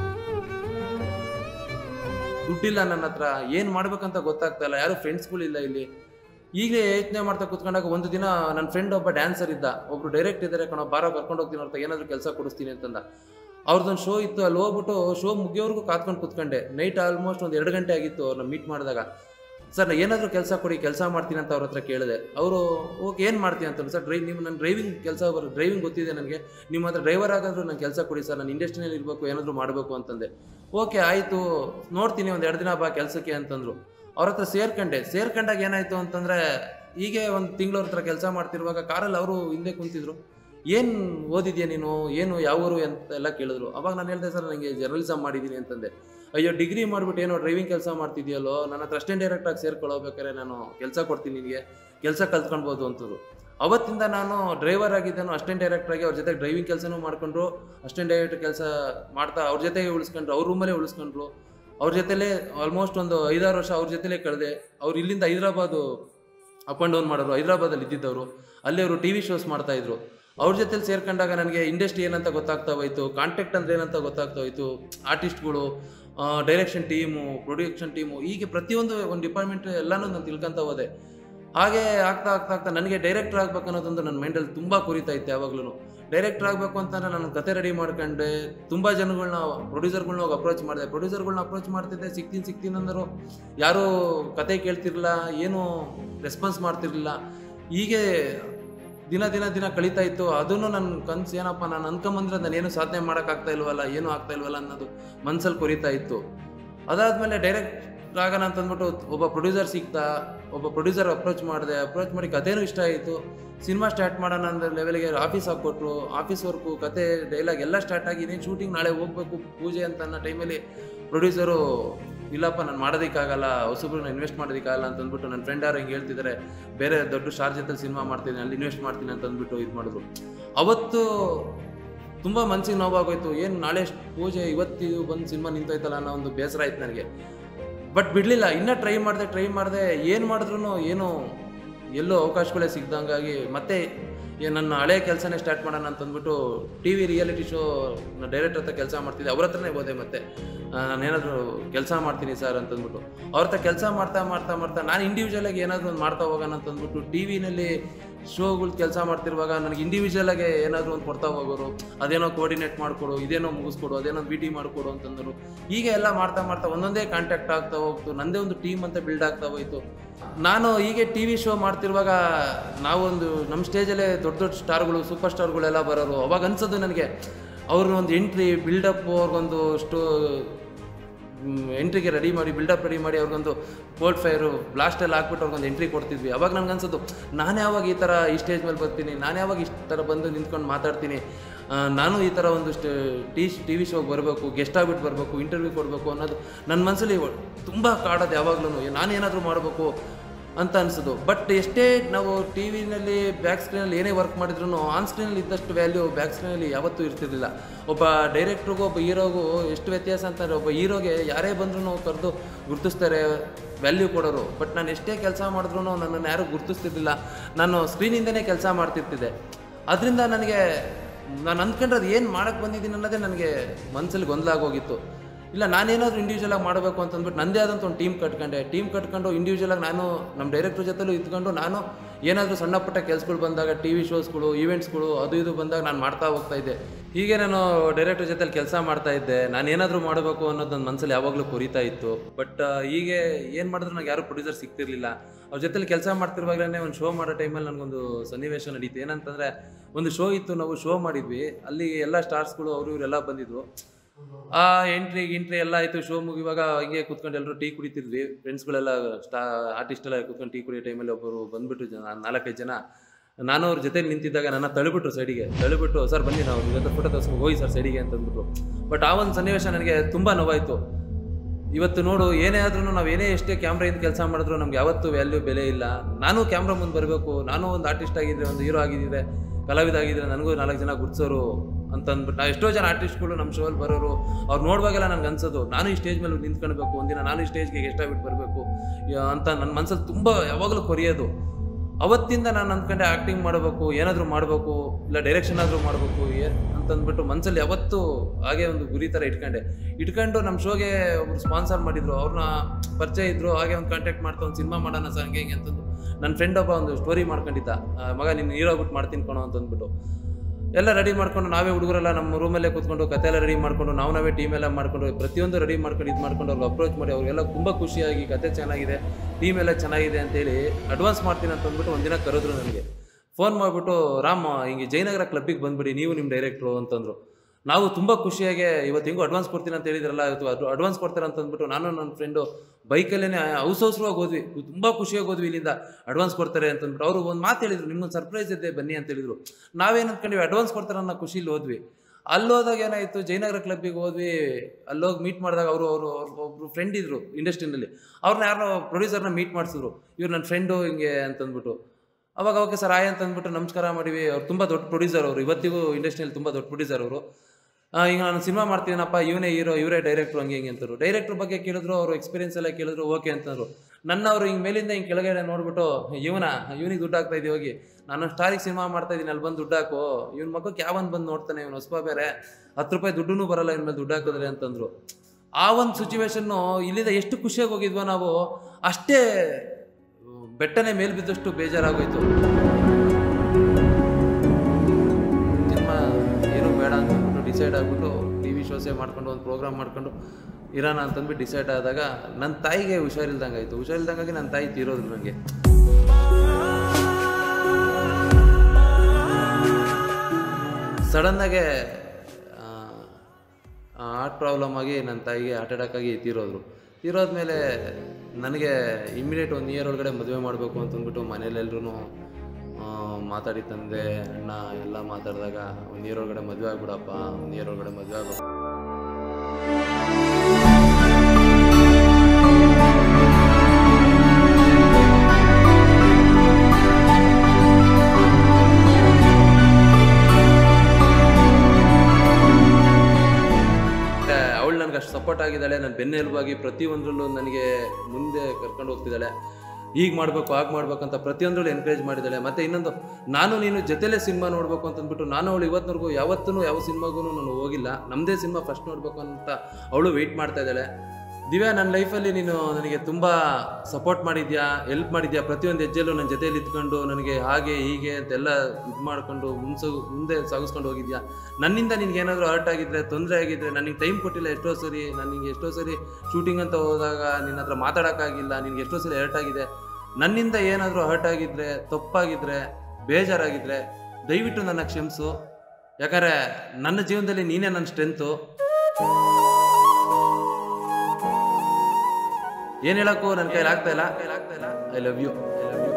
ದುಡ್ಡಿಲ್ಲ ನನ್ನ ಹತ್ರ ಏನು ಮಾಡ್ಬೇಕಂತ ಗೊತ್ತಾಗ್ತಾ ಇಲ್ಲ ಯಾರು ಫ್ರೆಂಡ್ಸ್ಗಳಿಲ್ಲ ಇಲ್ಲಿ ಈಗಲೇ ಯೋಚನೆ ಮಾಡ್ತಾ ಕೂತ್ಕೊಂಡಾಗ ಒಂದು ದಿನ ನನ್ನ ಫ್ರೆಂಡ್ ಒಬ್ಬ ಡ್ಯಾನ್ಸರ್ ಇದ್ದ ಒಬ್ರು ಡೈರೆಕ್ಟ್ ಇದ್ದಾರೆ ಕಣೋ ಬಾರೋ ಕರ್ಕೊಂಡು ಹೋಗ್ತೀನಿ ಅವ್ರ ಏನಾದರೂ ಕೆಲಸ ಕೊಡಿಸ್ತೀನಿ ಅಂತಂದ ಅವ್ರದ್ದೊಂದು ಶೋ ಇತ್ತು ಅಲ್ಲಿ ಹೋಗ್ಬಿಟ್ಟು ಶೋ ಮುಗಿಯೋವರೆಗೂ ಕಾತ್ಕೊಂಡು ಕೂತ್ಕೊಂಡೆ ನೈಟ್ ಆಲ್ಮೋಸ್ಟ್ ಒಂದು ಎರಡು ಗಂಟೆ ಆಗಿತ್ತು ಅವ್ರನ್ನ ಮೀಟ್ ಮಾಡಿದಾಗ ಸರ್ ನಾನು ಏನಾದರೂ ಕೆಲಸ ಕೊಡಿ ಕೆಲಸ ಮಾಡ್ತೀನಿ ಅಂತ ಅವ್ರ ಹತ್ರ ಕೇಳಿದೆ ಅವರು ಓಕೆ ಏನು ಮಾಡ್ತೀನಿ ಅಂತ ಸರ್ ಡ್ರೈವ್ ನಿಮ್ಮ ನನ್ನ ಡ್ರೈವಿಂಗ್ ಕೆಲಸ ಬರೋ ಡ್ರೈವಿಂಗ್ ಗೊತ್ತಿದೆ ನನಗೆ ನಿಮ್ಮ ಹತ್ರ ಡ್ರೈವರ್ ಆಗಾದರೂ ನಾನು ಕೆಲಸ ಕೊಡಿ ಸರ್ ನಾನು ಇಂಡಸ್ಟ್ರಿನಲ್ಲಿ ಇರಬೇಕು ಏನಾದರೂ ಮಾಡಬೇಕು ಅಂತಂದೆ ಓಕೆ ಆಯಿತು ನೋಡ್ತೀನಿ ಒಂದು ಎರಡು ದಿನ ಬಾ ಕೆಲಸಕ್ಕೆ ಅಂತಂದರು ಅವ್ರ ಹತ್ರ ಸೇರ್ಕೊಂಡೆ ಸೇರ್ಕೊಂಡಾಗ ಏನಾಯಿತು ಅಂತಂದರೆ ಹೀಗೆ ಒಂದು ತಿಂಗಳವ್ರ ಹತ್ರ ಕೆಲಸ ಮಾಡ್ತಿರುವಾಗ ಕಾರಲ್ಲಿ ಅವರು ಹಿಂದೆ ಕುಂತಿದ್ರು ಏನು ಓದಿದ್ಯಾ ನೀನು ಏನು ಯಾವ ಊರು ಅಂತ ಎಲ್ಲ ಕೇಳಿದ್ರು ಅವಾಗ ನಾನು ಹೇಳಿದೆ ಸರ್ ನನಗೆ ಜರ್ನಲಿಸಮ್ ಮಾಡಿದ್ದೀನಿ ಅಂತಂದೆ ಅಯ್ಯೋ ಡಿಗ್ರಿ ಮಾಡ್ಬಿಟ್ಟು ಏನೋ ಡ್ರೈವಿಂಗ್ ಕೆಲಸ ಮಾಡ್ತಿದ್ಯಲ್ಲೋ ನನ್ನ ಹತ್ರ ಅಷ್ಟೇ ಡೈರೆಕ್ಟಾಗಿ ಸೇರ್ಕೊಳ್ಳೋಬೇಕಾದ್ರೆ ನಾನು ಕೆಲಸ ಕೊಡ್ತೀನಿ ನಿನಗೆ ಕೆಲಸ ಕಲ್ತ್ಕೊಳ್ಬೋದು ಅಂತಂದ್ರು ಅವತ್ತಿಂದ ನಾನು ಡ್ರೈವರ್ ಆಗಿದ್ದೇನು ಅಸ್ಟೆಂಟ್ ಡೈರೆಕ್ಟರ್ ಆಗಿ ಅವ್ರ ಜೊತೆ ಡ್ರೈವಿಂಗ್ ಕೆಲಸನೂ ಮಾಡ್ಕೊಂಡ್ರು ಅಸ್ಟೆಂಟ್ ಡೈರೆಕ್ಟರ್ ಕೆಲಸ ಮಾಡ್ತಾ ಅವ್ರ ಜೊತೆಗೆ ಉಳಿಸ್ಕೊಂಡ್ರು ಅವ್ರ ರೂಮಲ್ಲೇ ಉಳಿಸ್ಕೊಂಡ್ರು ಅವ್ರ ಜೊತೆಲೇ ಆಲ್ಮೋಸ್ಟ್ ಒಂದು ಐದಾರು ವರ್ಷ ಅವ್ರ ಜೊತೆಲೇ ಕಳೆದೆ ಅವ್ರು ಇಲ್ಲಿಂದ ಹೈದ್ರಾಬಾದು ಅಪ್ ಆ್ಯಂಡ್ ಡೌನ್ ಮಾಡೋರು ಹೈದ್ರಾಬಾದಲ್ಲಿ ಇದ್ದಿದ್ದವರು ಅಲ್ಲಿ ಅವರು ಟಿ ವಿ ಶೋಸ್ ಮಾಡ್ತಾ ಇದ್ರು ಅವ್ರ ಜೊತೆಲಿ ಸೇರ್ಕೊಂಡಾಗ ನನಗೆ ಇಂಡಸ್ಟ್ರಿ ಏನಂತ ಗೊತ್ತಾಗ್ತಾ ಹೋಯ್ತು ಕಾಂಟ್ಯಾಕ್ಟ್ ಅಂದ್ರೆ ಏನಂತ ಗೊತ್ತಾಗ್ತಾ ಹೋಯ್ತು ಆರ್ಟಿಸ್ಟ್ಗಳು ಡೈರೆಕ್ಷನ್ ಟೀಮು ಪ್ರೊಡಕ್ಷನ್ ಟೀಮು ಹೀಗೆ ಪ್ರತಿಯೊಂದು ಒಂದು ಡಿಪಾರ್ಟ್ಮೆಂಟ್ ಎಲ್ಲನೂ ನಾನು ತಿಳ್ಕೊಂತ ಹೋದೆ ಹಾಗೆ ಆಗ್ತಾ ಆಗ್ತಾ ಆಗ್ತಾ ನನಗೆ ಡೈರೆಕ್ಟರ್ ಆಗ್ಬೇಕು ಅನ್ನೋದೊಂದು ನನ್ನ ಮೈಂಡಲ್ಲಿ ತುಂಬ ಕುರಿತಾ ಇತ್ತು ಯಾವಾಗ್ಲೂ ಡೈರೆಕ್ಟರ್ ಆಗಬೇಕು ಅಂತಂದ್ರೆ ನಾನು ಕತೆ ರೆಡಿ ಮಾಡ್ಕೊಂಡೆ ತುಂಬ ಜನಗಳನ್ನ ಪ್ರೊಡ್ಯೂಸರ್ಗಳ್ನ ಹೋಗಿ ಅಪ್ರೋಚ್ ಮಾಡಿದೆ ಪ್ರೊಡ್ಯೂಸರ್ಗಳ್ನ ಅಪ್ರೋಚ್ ಮಾಡ್ತಿದ್ದೆ ಸಿಗ್ತೀನಿ ಸಿಗ್ತೀನಿ ಅಂದರು ಯಾರೂ ಕತೆ ಕೇಳ್ತಿರ್ಲಿಲ್ಲ ಏನೂ ರೆಸ್ಪಾನ್ಸ್ ಮಾಡ್ತಿರ್ಲಿಲ್ಲ ಹೀಗೆ ದಿನ ದಿನ ದಿನ ಕಳೀತಾ ಇತ್ತು ಅದನ್ನು ನನ್ನ ಕನ್ಸು ಏನಪ್ಪ ನಾನು ಅನ್ಕೊಂಬಂದ್ರೆ ನಾನು ಏನು ಸಾಧನೆ ಮಾಡೋಕ್ಕಾಗ್ತಾ ಇಲ್ವಲ್ಲ ಏನೂ ಆಗ್ತಾ ಇಲ್ವಲ್ಲ ಅನ್ನೋದು ಮನ್ಸಲ್ಲಿ ಕೊರಿತಾ ಇತ್ತು ಅದಾದಮೇಲೆ ಡೈರೆಕ್ಟ್ ಆಗೋಣ ಅಂತಂದ್ಬಿಟ್ಟು ಒಬ್ಬ ಪ್ರೊಡ್ಯೂಸರ್ ಸಿಗ್ತಾ ಒಬ್ಬ ಪ್ರೊಡ್ಯೂಸರ್ ಅಪ್ರೋಚ್ ಮಾಡಿದೆ ಅಪ್ರೋಚ್ ಮಾಡಿ ಕಥೆನೂ ಇಷ್ಟ ಆಯಿತು ಸಿನಿಮಾ ಸ್ಟಾರ್ಟ್ ಮಾಡೋಣ ಅಂದ್ರೆ ಲೆವೆಲ್ಗೆ ಆಫೀಸ್ ಹಾಕ್ಕೊಟ್ರು ಆಫೀಸ್ ವರ್ಕು ಕತೆ ಡೈಲಾಗ್ ಎಲ್ಲ ಸ್ಟಾರ್ಟ್ ಆಗಿ ನೀನು ಶೂಟಿಂಗ್ ನಾಳೆ ಹೋಗ್ಬೇಕು ಪೂಜೆ ಅಂತ ಅನ್ನೋ ಟೈಮಲ್ಲಿ ಪ್ರೊಡ್ಯೂಸರು ಇಲ್ಲಪ್ಪ ನಾನು ಮಾಡೋದಕ್ಕಾಗಲ್ಲ ಹೊಸಬ್ರನ್ನ ಇನ್ವೆಸ್ಟ್ ಮಾಡೋದಕ್ಕಾಗಲ್ಲ ಅಂತ ಅಂದ್ಬಿಟ್ಟು ನನ್ನ ಫ್ರೆಂಡ್ ಯಾರು ಹಿಂಗೆ ಹೇಳ್ತಿದ್ದಾರೆ ಬೇರೆ ದೊಡ್ಡ ಸ್ಟಾರ್ ಜೊತೆ ಸಿನಿಮಾ ಮಾಡ್ತೀನಿ ಅಲ್ಲಿ ಇನ್ವೆಸ್ಟ್ ಮಾಡ್ತೀನಿ ಅಂತ ಅಂದ್ಬಿಟ್ಟು ಇದು ಮಾಡಿದ್ರು ಅವತ್ತು ತುಂಬ ಮನ್ಸಿಗೆ ನೋವಾಗೋಯ್ತು ಏನು ನಾಳೆ ಪೂಜೆ ಇವತ್ತು ಬಂದು ಸಿನಿಮಾ ನಿಂತೋಯ್ತಲ್ಲ ಅನ್ನೋ ಒಂದು ಬೇಸರ ಆಯ್ತು ನನಗೆ ಬಟ್ ಬಿಡಲಿಲ್ಲ ಇನ್ನೂ ಟ್ರೈ ಮಾಡಿದೆ ಟ್ರೈ ಮಾಡಿದೆ ಏನು ಮಾಡಿದ್ರು ಏನು ಎಲ್ಲೂ ಅವಕಾಶಗಳೇ ಸಿಗ್ದಂಗಾಗಿ ಮತ್ತೆ ಏ ನನ್ನ ಹಳೆ ಕೆಲಸನೇ ಸ್ಟಾರ್ಟ್ ಮಾಡೋಣ ಅಂತಂದ್ಬಿಟ್ಟು T V reality show director ಹತ್ರ ಕೆಲಸ ಮಾಡ್ತಿದ್ದೆ ಅವ್ರ ಹತ್ರನೇ ಹೋದೆ ಮತ್ತೆ ನಾನೇನಾದರೂ ಕೆಲಸ ಮಾಡ್ತೀನಿ ಸರ್ ಅಂತಂದ್ಬಿಟ್ಟು ಅವ್ರ ಹತ್ರ ಕೆಲಸ ಮಾಡ್ತಾ ಮಾಡ್ತಾ ಮಾಡ್ತಾ ನಾನು ಇಂಡಿವಿಜುವಲ್ ಆಗಿ ಏನಾದರೂ ಒಂದು ಮಾಡ್ತಾ ಹೋಗೋಣ ಅಂತಂದ್ಬಿಟ್ಟು ಟಿ ವಿನಲ್ಲಿ ಶೋಗಳು ಕೆಲಸ ಮಾಡ್ತಿರುವಾಗ ನನಗೆ ಇಂಡಿವಿಜುವಲ್ ಆಗಿ ಏನಾದರೂ ಒಂದು ಕೊಡ್ತಾ ಹೋಗೋರು ಅದೇನೋ ಕೋರ್ಡಿನೇಟ್ ಮಾಡಿಕೊಡು ಇದೇನೋ ಮುಗಿಸ್ಕೊಡು ಅದೇನೋ ಬಿ ಟಿ ಮಾಡಿಕೊಡು ಅಂತಂದರು ಹೀಗೆ ಎಲ್ಲ ಮಾಡ್ತಾ ಮಾಡ್ತಾ ಒಂದೊಂದೇ ಕಾಂಟ್ಯಾಕ್ಟ್ ಆಗ್ತಾ ಹೋಗ್ತು ನಂದೇ ಒಂದು ಟೀಮ್ ಅಂತ ಬಿಲ್ಡ್ ಆಗ್ತಾ ಹೋಯ್ತು ನಾನು ಹೀಗೆ ಟಿ ವಿ ಶೋ ಮಾಡ್ತಿರುವಾಗ ನಾವೊಂದು ನಮ್ಮ ಸ್ಟೇಜಲ್ಲೇ ದೊಡ್ಡ ದೊಡ್ಡ ಸ್ಟಾರ್ಗಳು ಸೂಪರ್ ಸ್ಟಾರ್ಗಳೆಲ್ಲ ಬರೋರು ಅವಾಗ ಅನ್ಸೋದು ನನಗೆ ಅವ್ರನ್ನ ಒಂದು ಎಂಟ್ರಿ ಬಿಲ್ಡಪ್ ಅವ್ರಿಗೊಂದು ಸ್ಟೋ ಎಂಟ್ರಿಗೆ ರೆಡಿ ಮಾಡಿ ಬಿಲ್ಡಪ್ ರೆಡಿ ಮಾಡಿ ಅವ್ರಿಗೊಂದು ಕೋಲ್ಡ್ ಫೈರು ಬ್ಲಾಸ್ಟೆಲ್ಲ ಹಾಕ್ಬಿಟ್ಟು ಅವ್ರಿಗೊಂದು ಎಂಟ್ರಿ ಕೊಡ್ತಿದ್ವಿ ಅವಾಗ ನನಗೆ ಅನ್ಸೋದು ನಾನು ಯಾವಾಗ ಈ ಥರ ಈ ಸ್ಟೇಜ್ ಮೇಲೆ ಬರ್ತೀನಿ ನಾನು ಯಾವಾಗ ಇಷ್ಟು ಥರ ಬಂದು ನಿಂತ್ಕೊಂಡು ಮಾತಾಡ್ತೀನಿ ಆ, ನಾನು ಈ ಥರ ಒಂದು ಟಿ ಟಿ ವಿ ಶೋಗೆ ಬರಬೇಕು ಗೆಸ್ಟ್ ಆಗ್ಬಿಟ್ಟು ಬರಬೇಕು ಇಂಟರ್ವ್ಯೂ ಕೊಡಬೇಕು ಅನ್ನೋದು ನನ್ನ ಮನಸ್ಸಲ್ಲಿ ತುಂಬ ಕಾಡೋದು ಯಾವಾಗ್ಲೂ ನಾನೇನಾದರೂ ಮಾಡಬೇಕು ಅಂತ ಅನಿಸೋದು ಬಟ್ ಎಷ್ಟೇ ನಾವು ಟಿ ವಿನಲ್ಲಿ ಬ್ಯಾಕ್ ಸ್ಕ್ರೀನಲ್ಲಿ ಏನೇ ವರ್ಕ್ ಮಾಡಿದ್ರು ಆನ್ ಸ್ಕ್ರೀನಲ್ಲಿ ಇದ್ದಷ್ಟು ವ್ಯಾಲ್ಯೂ ಬ್ಯಾಕ್ ಸ್ಕ್ರೀನಲ್ಲಿ ಯಾವತ್ತೂ ಇರ್ತಿರ್ಲಿಲ್ಲ ಒಬ್ಬ ಡೈರೆಕ್ಟ್ರಿಗೂ ಒಬ್ಬ ಹೀರೋಗೂ ಎಷ್ಟು ವ್ಯತ್ಯಾಸ ಅಂತಂದರೆ ಒಬ್ಬ ಹೀರೋಗೆ ಯಾರೇ ಬಂದ್ರೂ ಕರೆದು ಗುರುತಿಸ್ತಾರೆ ವ್ಯಾಲ್ಯೂ ಕೊಡೋರು ಬಟ್ ನಾನು ಎಷ್ಟೇ ಕೆಲಸ ಮಾಡಿದ್ರು ನನ್ನನ್ನು ಯಾರೂ ಗುರುತಿಸ್ತಿರ್ಲಿಲ್ಲ ನಾನು ಸ್ಕ್ರೀನಿಂದನೇ ಕೆಲಸ ಮಾಡ್ತಿರ್ತಿದ್ದೆ ಅದರಿಂದ ನನಗೆ ನಾನು ಅಂದ್ಕೊಂಡ್ರೆ ಅದು ಏನು ಮಾಡಕ್ಕೆ ಬಂದಿದ್ದೀನಿ ಅನ್ನೋದೇ ನನಗೆ ಮನಸ್ಸಲ್ಲಿ ಗೊಂದಲ ಆಗೋಗಿತ್ತು ಇಲ್ಲ ನಾನೇನಾದರೂ ಇಂಡಿವಿಜುವಲ್ ಆಗಿ ಮಾಡಬೇಕು ಅಂತಂದ್ಬಿಟ್ಟು ನನ್ನದೇ ಆದಂಥ ಒಂದು ಟೀಮ್ ಕಟ್ಕೊಂಡೆ ಟೀಮ್ ಕಟ್ಕೊಂಡು ಇಂಡಿವಿಜುವಲ್ ಆಗಿ ನಾನು ನಮ್ಮ ಡೈರೆಕ್ಟರ್ ಜೊತೆಲೂ ಇದ್ಕೊಂಡು ನಾನು ಏನಾದರೂ ಸಣ್ಣ ಪುಟ್ಟ ಕೆಲಸಗಳು ಬಂದಾಗ ಟಿ ವಿ ಶೋಸ್ಗಳು ಈವೆಂಟ್ಸ್ಗಳು ಅದು ಇದು ಬಂದಾಗ ನಾನು ಮಾಡ್ತಾ ಹೋಗ್ತಾ ಇದ್ದೆ ಹೀಗೆ ನಾನು ಡೈರೆಕ್ಟರ್ ಜೊತೆಲಿ ಕೆಲಸ ಮಾಡ್ತಾ ಇದ್ದೆ ನಾನು ಏನಾದರೂ ಮಾಡಬೇಕು ಅನ್ನೋದು ನನ್ನ ಮನಸ್ಸಲ್ಲಿ ಯಾವಾಗಲೂ ಕೊರಿತಾ ಇತ್ತು ಬಟ್ ಹೀಗೆ ಏನು ಮಾಡಿದ್ರು ನನಗೆ ಯಾರು ಪ್ರೊಡ್ಯೂಸರ್ ಸಿಗ್ತಿರ್ಲಿಲ್ಲ ಅವ್ರ ಜೊತೆಲಿ ಕೆಲಸ ಮಾಡ್ತಿರುವಾಗಲೇ ಒಂದು ಶೋ ಮಾಡೋ ಟೈಮಲ್ಲಿ ನನಗೊಂದು ಸನ್ನಿವೇಶ ನಡೀತು ಏನಂತಂದರೆ ಒಂದು ಶೋ ಇತ್ತು ನಾವು ಶೋ ಮಾಡಿದ್ವಿ ಅಲ್ಲಿ ಎಲ್ಲ ಸ್ಟಾರ್ಸ್ಗಳು ಅವರು ಇವರೆಲ್ಲ ಬಂದಿದ್ರು ಆ ಎಂಟ್ರಿ ಗಿಂಟ್ರಿ ಎಲ್ಲ ಆಯಿತು ಶೋ ಮುಗಿವಾಗ ಹಿಂಗೆ ಕೂತ್ಕೊಂಡು ಎಲ್ಲರೂ ಟೀ ಕುಡಿತಿದ್ವಿ ಫ್ರೆಂಡ್ಸ್ಗಳೆಲ್ಲ ಸ್ಟಾ ಆರ್ಟಿಸ್ಟ್ ಎಲ್ಲ ಕೂತ್ಕೊಂಡು ಟೀ ಕುಡಿಯೋ ಟೈಮಲ್ಲಿ ಒಬ್ಬರು ಬಂದ್ಬಿಟ್ಟು ಜನ ನಾಲ್ಕೈದು ಜನ ನಾನು ಅವ್ರ ಜೊತೆ ನಿಂತಿದ್ದಾಗ ನನ್ನ ತಳ್ಳಿಬಿಟ್ರು ಸೈಡಿಗೆ ತಳ್ಳಿಬಿಟ್ಟು ಸರ್ ಬನ್ನಿ ನಾವು ಇವತ್ತು ಫೋಟೋ ತೋರಿಸ್ಕೊಂಡು ಹೋಗಿ ಸರ್ ಸೈಡಿಗೆ ಅಂತಂದ್ಬಿಟ್ರು ಬಟ್ ಆ ಒಂದು ಸನ್ನಿವೇಶ ನನಗೆ ತುಂಬ ನೋವಾಯಿತು ಇವತ್ತು ನೋಡು ಏನೇ ಆದ್ರೂ ನಾವು ಏನೇ ಎಷ್ಟೇ ಕ್ಯಾಮ್ರಾಯಿಂದ ಕೆಲಸ ಮಾಡಿದ್ರು ನಮ್ಗೆ ಯಾವತ್ತೂ ವ್ಯಾಲ್ಯೂ ಬೆಲೆ ಇಲ್ಲ ನಾನು ಕ್ಯಾಮ್ರಾ ಮುಂದೆ ಬರಬೇಕು ನಾನು ಒಂದು ಆರ್ಟಿಸ್ಟ್ ಆಗಿದ್ದೆ ಒಂದು ಹೀರೋ ಆಗಿದ್ದೆ ಕಲಾವಿದ ಆಗಿದ್ದರೆ ನನಗೂ ನಾಲ್ಕು ಜನ ಗುರ್ಸೋರು ಅಂತ ಅಂದ್ಬಿಟ್ಟು ನಾವು ಎಷ್ಟೋ ಜನ ಆರ್ಟಿಸ್ಟ್ಗಳು ನಮ್ಮ ಶೋಲ್ಲಿ ಬರೋರು ಅವ್ರು ನೋಡುವಾಗೆಲ್ಲ ನನಗೆ ಅನ್ಸೋದು ನಾನು ಈ ಸ್ಟೇಜ್ ಮೇಲೆ ನಿಂತ್ಕೊಳ್ಬೇಕು ಒಂದಿನ ನಾನು ಈ ಸ್ಟೇಜ್ಗೆ ಗೆಸ್ಟ್ ಬರಬೇಕು ಅಂತ ನನ್ನ ಮನಸ್ಸಲ್ಲಿ ತುಂಬ ಯಾವಾಗಲೂ ಕೊರಿಯೋದು ಅವತ್ತಿಂದ ನಾನು ಅಂದ್ಕೊಂಡೆ ಆ್ಯಕ್ಟಿಂಗ್ ಮಾಡಬೇಕು ಏನಾದರೂ ಮಾಡಬೇಕು ಇಲ್ಲ ಡೈರೆಕ್ಷನ್ ಆದರೂ ಮಾಡಬೇಕು ಏ ಅಂತಂದ್ಬಿಟ್ಟು ಮನಸ್ಸಲ್ಲಿ ಯಾವತ್ತೂ ಹಾಗೆ ಒಂದು ಗುರಿ ಥರ ಇಟ್ಕೊಂಡೆ ಇಟ್ಕೊಂಡು ನಮ್ಮ ಶೋಗೆ ಒಬ್ರು ಸ್ಪಾನ್ಸರ್ ಮಾಡಿದ್ರು ಅವ್ರನ್ನ ಪರಿಚಯ ಇದ್ರು ಹಾಗೆ ಒಂದು ಕಾಂಟ್ಯಾಕ್ಟ್ ಮಾಡ್ತಾ ಒಂದು ಸಿನಿಮಾ ಮಾಡೋಣ ಸರ್ ಹಂಗೆ ಹಿಂಗೆ ಅಂತಂದು ನನ್ನ ಫ್ರೆಂಡ್ ಒಬ್ಬ ಒಂದು ಸ್ಟೋರಿ ಮಾಡ್ಕೊಂಡಿದ್ದ ಆ, ಮಗ ನಿನ್ನ ಹೀರೋ ಬಿಟ್ಟು ಮಾಡ್ತೀನಿ ಕಣೋ ಅಂತಂದ್ಬಿಟ್ಟು ಎಲ್ಲ ರೆಡಿ ಮಾಡ್ಕೊಂಡು ನಾವೇ ಹುಡುಗರೆಲ್ಲ ನಮ್ಮ ರೂಮಲ್ಲೇ ಕೂತ್ಕೊಂಡು ಕತೆ ಎಲ್ಲ ರೆಡಿ ಮಾಡ್ಕೊಂಡು ನಾವು ನಾವೇ ಟೀಮ್ ಎಲ್ಲ ಮಾಡ್ಕೊಂಡು ಪ್ರತಿಯೊಂದು ರೆಡಿ ಮಾಡ್ಕೊಂಡು ಇದು ಮಾಡ್ಕೊಂಡು ಅವ್ರಿಗೆ ಅಪ್ರೋಚ್ ಮಾಡಿ ಅವ್ರಿಗೆಲ್ಲ ತುಂಬ ಖುಷಿಯಾಗಿ ಕತೆ ಚೆನ್ನಾಗಿದೆ ಟೀಮ್ ಎಲ್ಲ ಚೆನ್ನಾಗಿದೆ ಅಂತೇಳಿ ಅಡ್ವಾನ್ಸ್ ಮಾಡ್ತೀನಿ ಅಂತ ಅಂದ್ಬಿಟ್ಟು ಒಂದಿನ ಕರೆದ್ರು ನನಗೆ ಫೋನ್ ಮಾಡಿಬಿಟ್ಟು ರಾಮ್ ಹಿಂಗೆ ಜಯನಗರ ಕ್ಲಬ್ಬಿಗೆ ಬಂದ್ಬಿಡಿ ನೀವು ನಿಮ್ಮ ಡೈರೆಕ್ಟ್ರು ಅಂತಂದರು ನಾವು ತುಂಬ ಖುಷಿಯಾಗಿ ಇವತ್ತು ಹೆಂಗೂ ಅಡ್ವಾನ್ಸ್ ಕೊಡ್ತೀನಿ ಅಂತ ಹೇಳಿದ್ರಲ್ಲ ಇವತ್ತು ಅದು ಅಡ್ವಾನ್ಸ್ ಕೊಡ್ತಾರೆ ಅಂತ ಅಂದ್ಬಿಟ್ಟು ನಾನು ನನ್ನ ಫ್ರೆಂಡು ಬೈಕಲ್ಲೇ ಅವಸ ಅವಸರವಾಗಿ ಹೋದ್ವಿ ತುಂಬ ಖುಷಿಯಾಗಿ ಹೋದ್ವಿ ಇಲ್ಲಿಂದ ಅಡ್ವಾನ್ಸ್ ಕೊಡ್ತಾರೆ ಅಂತಂದ್ಬಿಟ್ಟು ಅವರು ಒಂದು ಮಾತು ಹೇಳಿದ್ರು ನಿಮ್ಗೊಂದು ಸರ್ಪ್ರೈಸ್ ಇದೆ ಬನ್ನಿ ಅಂತ ಹೇಳಿದ್ರು ನಾವೇನು ಅಂದ್ಕೊಂಡ್ವಿ ಅಡ್ವಾನ್ಸ್ ಕೊಡ್ತಾರೆ ಅನ್ನೋ ಖುಷಿಲಿ ಹೋದ್ವಿ ಅಲ್ಲೋದಾಗ ಏನಾಯಿತು ಜಯನಗರ ಕ್ಲಬ್ಬಿಗೆ ಹೋದ್ವಿ ಅಲ್ಲೋಗಿ ಮೀಟ್ ಮಾಡಿದಾಗ ಅವರು ಅವರು ಒಬ್ಬರು ಫ್ರೆಂಡ್ ಇದ್ರು ಇಂಡಸ್ಟ್ರಿನಲ್ಲಿ ಅವ್ರನ್ನ ಯಾರನ್ನೋ ಪ್ರೊಡ್ಯೂಸರ್ನ ಮೀಟ್ ಮಾಡಿಸಿದ್ರು ಇವ್ರು ನನ್ನ ಫ್ರೆಂಡು ಹಿಂಗೆ ಅಂತಂದ್ಬಿಟ್ಟು ಅವಾಗ ಓಕೆ ಸರ್ ಆಯ್ ಅಂತ ಅಂದ್ಬಿಟ್ಟು ನಮಸ್ಕಾರ ಮಾಡಿವಿ ಅವ್ರು ತುಂಬ ದೊಡ್ಡ ಪ್ರೊಡ್ಯೂಸರ್ ಅವರು ಇವತ್ತಿಗೂ ಇಂಡಸ್ಟ್ರಿಯಲ್ಲಿ ತುಂಬ ದೊಡ್ಡ ಪ್ರೊಡ್ಯೂಸರ್ ಅವರು ಆ, ಈಗ ನಾನು ಸಿನಿಮಾ ಮಾಡ್ತೀನಪ್ಪ ಇವನೇ ಹೀರೋ ಇವರೇ ಡೈರೆಕ್ಟ್ರು ಹಂಗೆ ಹಿಂಗೆ ಅಂತರು ಡೈರೆಕ್ಟ್ರ್ ಬಗ್ಗೆ ಕೇಳಿದ್ರು ಅವರು ಎಕ್ಸ್ಪೀರಿಯನ್ಸ್ ಎಲ್ಲ ಕೇಳಿದ್ರು ಓಕೆ ಅಂತಂದ್ರು ನನ್ನ ಅವರು ಹಿಂಗೆ ಮೇಲಿಂದ ಹಿಂಗೆ ಕೆಳಗಡೆ ನೋಡ್ಬಿಟ್ಟು ಇವನ ಇವನಿಗೆ ದುಡ್ಡು ಹಾಕ್ತಾ ಇದೀವಿ ಹೋಗಿ ನಾನು ಸ್ಟಾರಿಗೆ ಸಿನಿಮಾ ಮಾಡ್ತಾ ಇದ್ದೀನಿ ಅಲ್ಲಿ ಬಂದು ದುಡ್ಡು ಹಾಕು ಇವ್ನ ಮಗಕ್ಕೆ ಯಾವನ್ ಬಂದು ನೋಡ್ತಾನೆ ಇವನು ಹೊಸಬ ಬೇರೆ ಹತ್ತು ರೂಪಾಯಿ ದುಡ್ಡು ಬರಲ್ಲ ಇನ್ಮೇಲೆ ಮೇಲೆ ದುಡ್ಡು ಹಾಕಿದ್ರೆ ಅಂತಂದ್ರು ಆ ಒಂದು ಸಿಚುವೇಶನ್ನು ಇಲ್ಲಿಂದ ಎಷ್ಟು ಖುಷಿಯಾಗಿ ಹೋಗಿದ್ವೋ ನಾವು ಅಷ್ಟೇ ಹ್ಮ್, ಬೆಟ್ಟನೆ ಮೇಲ್ ಬಿದ್ದಷ್ಟು ಬೇಜಾರಾಗೋಯ್ತು ಸಿನಿಮಾ ಏನು ಬೇಡ ಅಂತಂದ್ಬಿಟ್ಟು ಡಿಸೈಡ್ ಆಗಿಬಿಟ್ಟು ಟಿ ವಿ ಶೋಸೇ ಮಾಡ್ಕೊಂಡು ಒಂದು ಪ್ರೋಗ್ರಾಮ್ ಮಾಡ್ಕೊಂಡು ಇರೋಣ ಅಂತಂದ್ಬಿಟ್ಟು ಡಿಸೈಡ್ ಆದಾಗ ನನ್ನ ತಾಯಿಗೆ ಹುಷಾರಿಲ್ದಂಗೆ ಆಯಿತು ಹುಷಾರಿಲ್ದಂಗಾಗಿ ನನ್ನ ತಾಯಿ ತೀರೋದ್ರು ನನಗೆ ಸಡನ್ನಾಗೆ ಹಾರ್ಟ್ ಪ್ರಾಬ್ಲಮ್ ಆಗಿ ನನ್ನ ತಾಯಿಗೆ ಹಾರ್ಟ್ ಅಟ್ಯಾಕ್ ಆಗಿ ತೀರೋದ್ರು ತೀರೋದ್ಮೇಲೆ ನನಗೆ ಇಮ್ಮಿಡಿಯೇಟ್ ಒಂದು ಇಯರ್ ಒಳಗಡೆ ಮದುವೆ ಮಾಡಬೇಕು ಅಂತಂದ್ಬಿಟ್ಟು ಮನೇಲೆಲ್ಲರೂ ಮಾತಾಡಿ ತಂದೆ ಅಣ್ಣ ಎಲ್ಲ ಮಾತಾಡಿದಾಗ ಒಂದು ಇಯರ್ ಒಳಗಡೆ ಮದುವೆ ಆಗ್ಬಿಡಪ್ಪ ಒಂದು ಇಯರ್ ಒಳಗಡೆ ಮದುವೆ ಆಗ್ಬಿಡ ಅವಳು ನನಗೆ ಅಷ್ಟು ಸಪೋರ್ಟ್ ಆಗಿದ್ದಾಳೆ ನನ್ನ ಬೆನ್ನೆಲುಬಾಗಿ ಪ್ರತಿಯೊಂದರಲ್ಲೂ ನನಗೆ ಮುಂದೆ ಕರ್ಕೊಂಡು ಹೋಗ್ತಿದ್ದಾಳೆ ಈಗ ಮಾಡಬೇಕು ಆಗ ಮಾಡ್ಬೇಕಂತ ಪ್ರತಿಯೊಂದರಲ್ಲೂ ಎನ್ಕರೇಜ್ ಮಾಡಿದ್ದಾಳೆ ಮತ್ತು ಇನ್ನೊಂದು ನಾನು ನೀನು ಜೊತೆಲೇ ಸಿನಿಮಾ ನೋಡಬೇಕು ಅಂತಂದ್ಬಿಟ್ಟು ನಾನು ಅವಳು ಇವತ್ತಿನವರೆಗೂ ಯಾವತ್ತೂ ಯಾವ ಸಿನಿಮಾಗೂ ನಾನು ಹೋಗಿಲ್ಲ ನಮ್ಮದೇ ಸಿನಿಮಾ ಫಸ್ಟ್ ನೋಡಬೇಕು ಅಂತ ಅವಳು ವೆಯ್ಟ್ ಮಾಡ್ತಾ ಇದ್ದಾಳೆ ದಿವ್ಯಾ ನನ್ನ ಲೈಫಲ್ಲಿ ನೀನು ನನಗೆ ತುಂಬ ಸಪೋರ್ಟ್ ಮಾಡಿದ್ಯಾ ಹೆಲ್ಪ್ ಮಾಡಿದ್ಯಾ ಪ್ರತಿಯೊಂದು ಹೆಜ್ಜೆಲ್ಲೂ ನನ್ನ ಜೊತೆಯಲ್ಲಿ ಇದ್ಕೊಂಡು ನನಗೆ ಹಾಗೆ ಹೀಗೆ ಅಂತೆಲ್ಲ ಇದು ಮಾಡ್ಕೊಂಡು ಮುನ್ಸು ಮುಂದೆ ಸಾಗಿಸ್ಕೊಂಡು ಹೋಗಿದ್ಯಾ ನನ್ನಿಂದ ನಿನ್ಗೆ ಏನಾದರೂ ಹರ್ಟ್ ಆಗಿದ್ರೆ ತೊಂದರೆ ಆಗಿದ್ರೆ ನನಗೆ ಟೈಮ್ ಕೊಟ್ಟಿಲ್ಲ ಎಷ್ಟೋ ಸರಿ ನನಗೆ ಎಷ್ಟೋ ಸರಿ ಶೂಟಿಂಗ್ ಅಂತ ಹೋದಾಗ ನಿನ್ನ ಹತ್ರ ಮಾತಾಡೋಕ್ಕಾಗಿಲ್ಲ ನಿನ್ಗೆ ಎಷ್ಟೋ ಸರಿ ಹರ್ಟ್ ಆಗಿದೆ ನನ್ನಿಂದ ಏನಾದರೂ ಹರ್ಟ್ ಆಗಿದ್ರೆ ತಪ್ಪಾಗಿದ್ರೆ ಬೇಜಾರಾಗಿದ್ರೆ ದಯವಿಟ್ಟು ನನ್ನ ಕ್ಷಮಿಸು ಯಾಕಂದರೆ ನನ್ನ ಜೀವನದಲ್ಲಿ ನೀನೇ ನನ್ನ ಸ್ಟ್ರೆಂತು ಏನ್ ಹೇಳಕ್ಕೂ ನನ್ನ ಕೈಲಿ ಆಗ್ತಾ ಇಲ್ಲ I love you I love you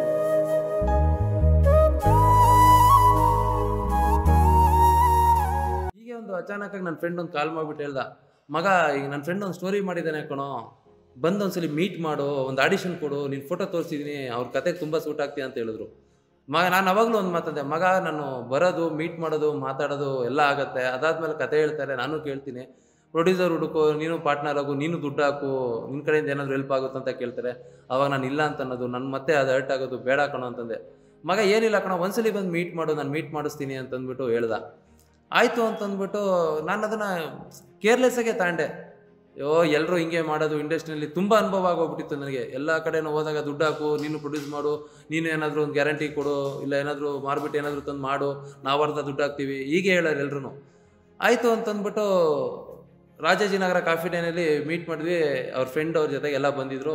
ಹೀಗೆ ಒಂದು ಅಚಾನಕ್ ಆಗಿ ನನ್ನ ಫ್ರೆಂಡ್ ಒಂದು ಕಾಲ್ ಮಾಡ್ಬಿಟ್ಟು ಹೇಳ್ದ ಮಗ ಈಗ ನನ್ನ ಫ್ರೆಂಡ್ ಒಂದು ಸ್ಟೋರಿ ಮಾಡಿದ್ದಾನೆ ಕಣೋ ಬಂದು ಒಂದ್ಸಲಿ ಮೀಟ್ ಮಾಡು ಒಂದು ಆಡಿಷನ್ ಕೊಡು ನಿನ್ನ ಫೋಟೋ ತೋರಿಸಿದ್ದೀನಿ ಅವ್ರ ಕತೆಗೆ ತುಂಬ ಸೂಟ್ ಆಗ್ತೀಯ ಅಂತ ಹೇಳಿದ್ರು ಮಗ ನಾನು ಅವಾಗಲೂ ಒಂದು ಮಾತಂದೆ ಮಗ ನಾನು ಬರೋದು ಮೀಟ್ ಮಾಡೋದು ಮಾತಾಡೋದು ಎಲ್ಲ ಆಗತ್ತೆ ಅದಾದ್ಮೇಲೆ ಕತೆ ಹೇಳ್ತಾರೆ ನಾನು ಕೇಳ್ತೀನಿ ಪ್ರೊಡ್ಯೂಸರ್ ಹುಡುಕು ನೀನು ಪಾರ್ಟ್ನರ್ ಆಗು ನೀನು ದುಡ್ಡು ಹಾಕು ನಿನ್ನ ಕಡೆಯಿಂದ ಏನಾದರೂ ಹೆಲ್ಪ್ ಆಗುತ್ತೆ ಅಂತ ಕೇಳ್ತಾರೆ ಅವಾಗ ನಾನು ಇಲ್ಲ ಅಂತ ಅನ್ನೋದು ನನ್ನ ಮತ್ತೆ ಅದು ಹರ್ಟ್ ಆಗೋದು ಬೇಡ ಕಣೋ ಅಂತಂದೆ ಮಗ ಏನಿಲ್ಲ ಕಣೋ ಒಂದ್ಸಲಿ ಬಂದು ಮೀಟ್ ಮಾಡು ನಾನು ಮೀಟ್ ಮಾಡಿಸ್ತೀನಿ ಅಂತಂದ್ಬಿಟ್ಟು ಹೇಳ್ದ ಆಯಿತು ಅಂತಂದ್ಬಿಟ್ಟು ನಾನು ಅದನ್ನು ಕೇರ್ಲೆಸ್ಸಾಗೆ ತಾಂಡೆ ಅಯ್ಯೋ ಎಲ್ಲರೂ ಹಿಂಗೆ ಮಾಡೋದು ಇಂಡಸ್ಟ್ರಿಯಲ್ಲಿ ತುಂಬ ಅನುಭವ ಆಗೋಗ್ಬಿಟ್ಟಿತ್ತು ನನಗೆ ಎಲ್ಲ ಕಡೆನೂ ಹೋದಾಗ ದುಡ್ಡು ಹಾಕು ನೀನು ಪ್ರೊಡ್ಯೂಸ್ ಮಾಡು ನೀನು ಏನಾದರೂ ಒಂದು ಗ್ಯಾರಂಟಿ ಕೊಡು ಇಲ್ಲ ಏನಾದರೂ ಮಾರ್ಬಿಟ್ಟು ಏನಾದರೂ ತಂದು ಮಾಡು ನಾವು ಅರ್ಧ ದುಡ್ಡು ಹಾಕ್ತೀವಿ ಹೀಗೆ ಹೇಳೋರು ಎಲ್ರೂ ಆಯಿತು ಅಂತಂದ್ಬಿಟ್ಟು ರಾಜಾಜಿನಗರ ಕಾಫಿ ಡೇನಲ್ಲಿ ಮೀಟ್ ಮಾಡಿದ್ವಿ ಅವ್ರ ಫ್ರೆಂಡ್ ಅವ್ರ ಜೊತೆಗೆ ಎಲ್ಲ ಬಂದಿದ್ರು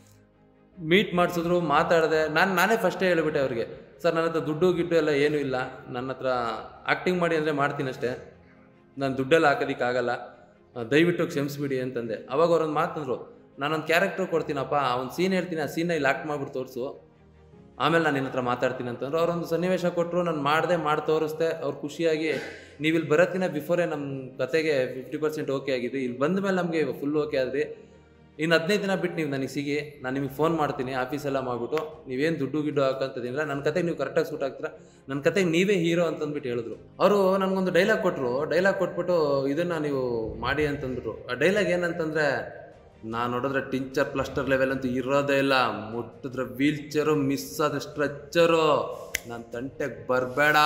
ಮೀಟ್ ಮಾಡಿಸಿದ್ರು ಮಾತಾಡಿದೆ ನಾನು ನಾನೇ ಫಸ್ಟೇ ಹೇಳ್ಬಿಟ್ಟೆ ಅವ್ರಿಗೆ ಸರ್ ನನ್ನ ಹತ್ರ ದುಡ್ಡು ಗಿಡ್ಡು ಎಲ್ಲ ಏನೂ ಇಲ್ಲ ನನ್ನ ಹತ್ರ ಆ್ಯಕ್ಟಿಂಗ್ ಮಾಡಿ ಅಂದರೆ ಮಾಡ್ತೀನಿ ಅಷ್ಟೇ ನಾನು ದುಡ್ಡೆಲ್ಲ ಹಾಕೋದಕ್ಕಾಗಲ್ಲ ಆ, ದಯವಿಟ್ಟು ಕ್ಷಮಿಸ್ಬಿಡಿ ಅಂತಂದೆ ಅವಾಗ ಅವ್ರೊಂದು ಮಾತಂದ್ರು ನಾನೊಂದು ಕ್ಯಾರೆಕ್ಟರ್ ಕೊಡ್ತೀನಪ್ಪ ಒಂದು ಸೀನ್ ಹೇಳ್ತೀನಿ ಆ ಸೀನ್ನ ಇಲ್ಲಿ ಆ್ಯಕ್ಟ್ ಮಾಡ್ಬಿಟ್ಟು ತೋರಿಸು ಆಮೇಲೆ ನಾನು ನಿನ್ನ ಹತ್ರ ಮಾತಾಡ್ತೀನಿ ಅಂತಂದ್ರು ಅವರೊಂದು ಸನ್ನಿವೇಶ ಕೊಟ್ಟರು ನಾನು ಮಾಡಿದೆ ಮಾಡಿ ತೋರಿಸ್ದೆ ಅವ್ರು ಖುಷಿಯಾಗಿ ನೀವು ಇಲ್ಲಿ ಬರೋತ್ತಿನ ಬಿಫೋರೇ ನಮ್ಮ ಕತೆಗೆ ಫಿಫ್ಟಿ ಪರ್ಸೆಂಟ್ ಓಕೆ ಆಗಿದೆ ಇಲ್ಲಿ ಬಂದ ಮೇಲೆ ನಮಗೆ ಫುಲ್ ಓಕೆ ಆದ್ರಿ ಇನ್ನು ಹದಿನೈದು ದಿನ ಬಿಟ್ಟು ನೀವು ನನಗೆ ಸಿಗಿ ನಾನು ನಿಮಗೆ ಫೋನ್ ಮಾಡ್ತೀನಿ ಆಫೀಸೆಲ್ಲ ಮಾಡಿಬಿಟ್ಟು ನೀವೇನು ದುಡ್ಡು ಗಿಡ್ಡು ಹಾಕಂತದಿಲ್ಲ ನನ್ನ ಕತೆಗೆ ನೀವು ಕರೆಕ್ಟಾಗಿ ಸೂಟ್ ಆಗ್ತೀರಾ ನನ್ನ ಕತೆಗೆ ನೀವೇ ಹೀರೋ ಅಂತಂದ್ಬಿಟ್ಟು ಹೇಳಿದ್ರು ಅವರು ನನಗೊಂದು ಡೈಲಾಗ್ ಕೊಟ್ಟರು ಡೈಲಾಗ್ ಕೊಟ್ಬಿಟ್ಟು ಇದನ್ನು ನೀವು ಮಾಡಿ ಅಂತಂದ್ಬಿಟ್ರು ಆ ಡೈಲಾಗ್ ಏನಂತಂದರೆ ನಾನು ನೋಡಿದ್ರೆ ಟಿಂಚರ್ ಪ್ಲಸ್ಟರ್ ಲೆವೆಲ್ ಅಂತೂ ಇರೋದೇ ಇಲ್ಲ ಮುಟ್ಟಿದ್ರೆ ವೀಲ್ ಚೇರು ಮಿಸ್ ಆದ್ರೆ ಸ್ಟ್ರೆಚ್ಚರು ನನ್ನ ತಂಟೆಗೆ ಬರಬೇಡ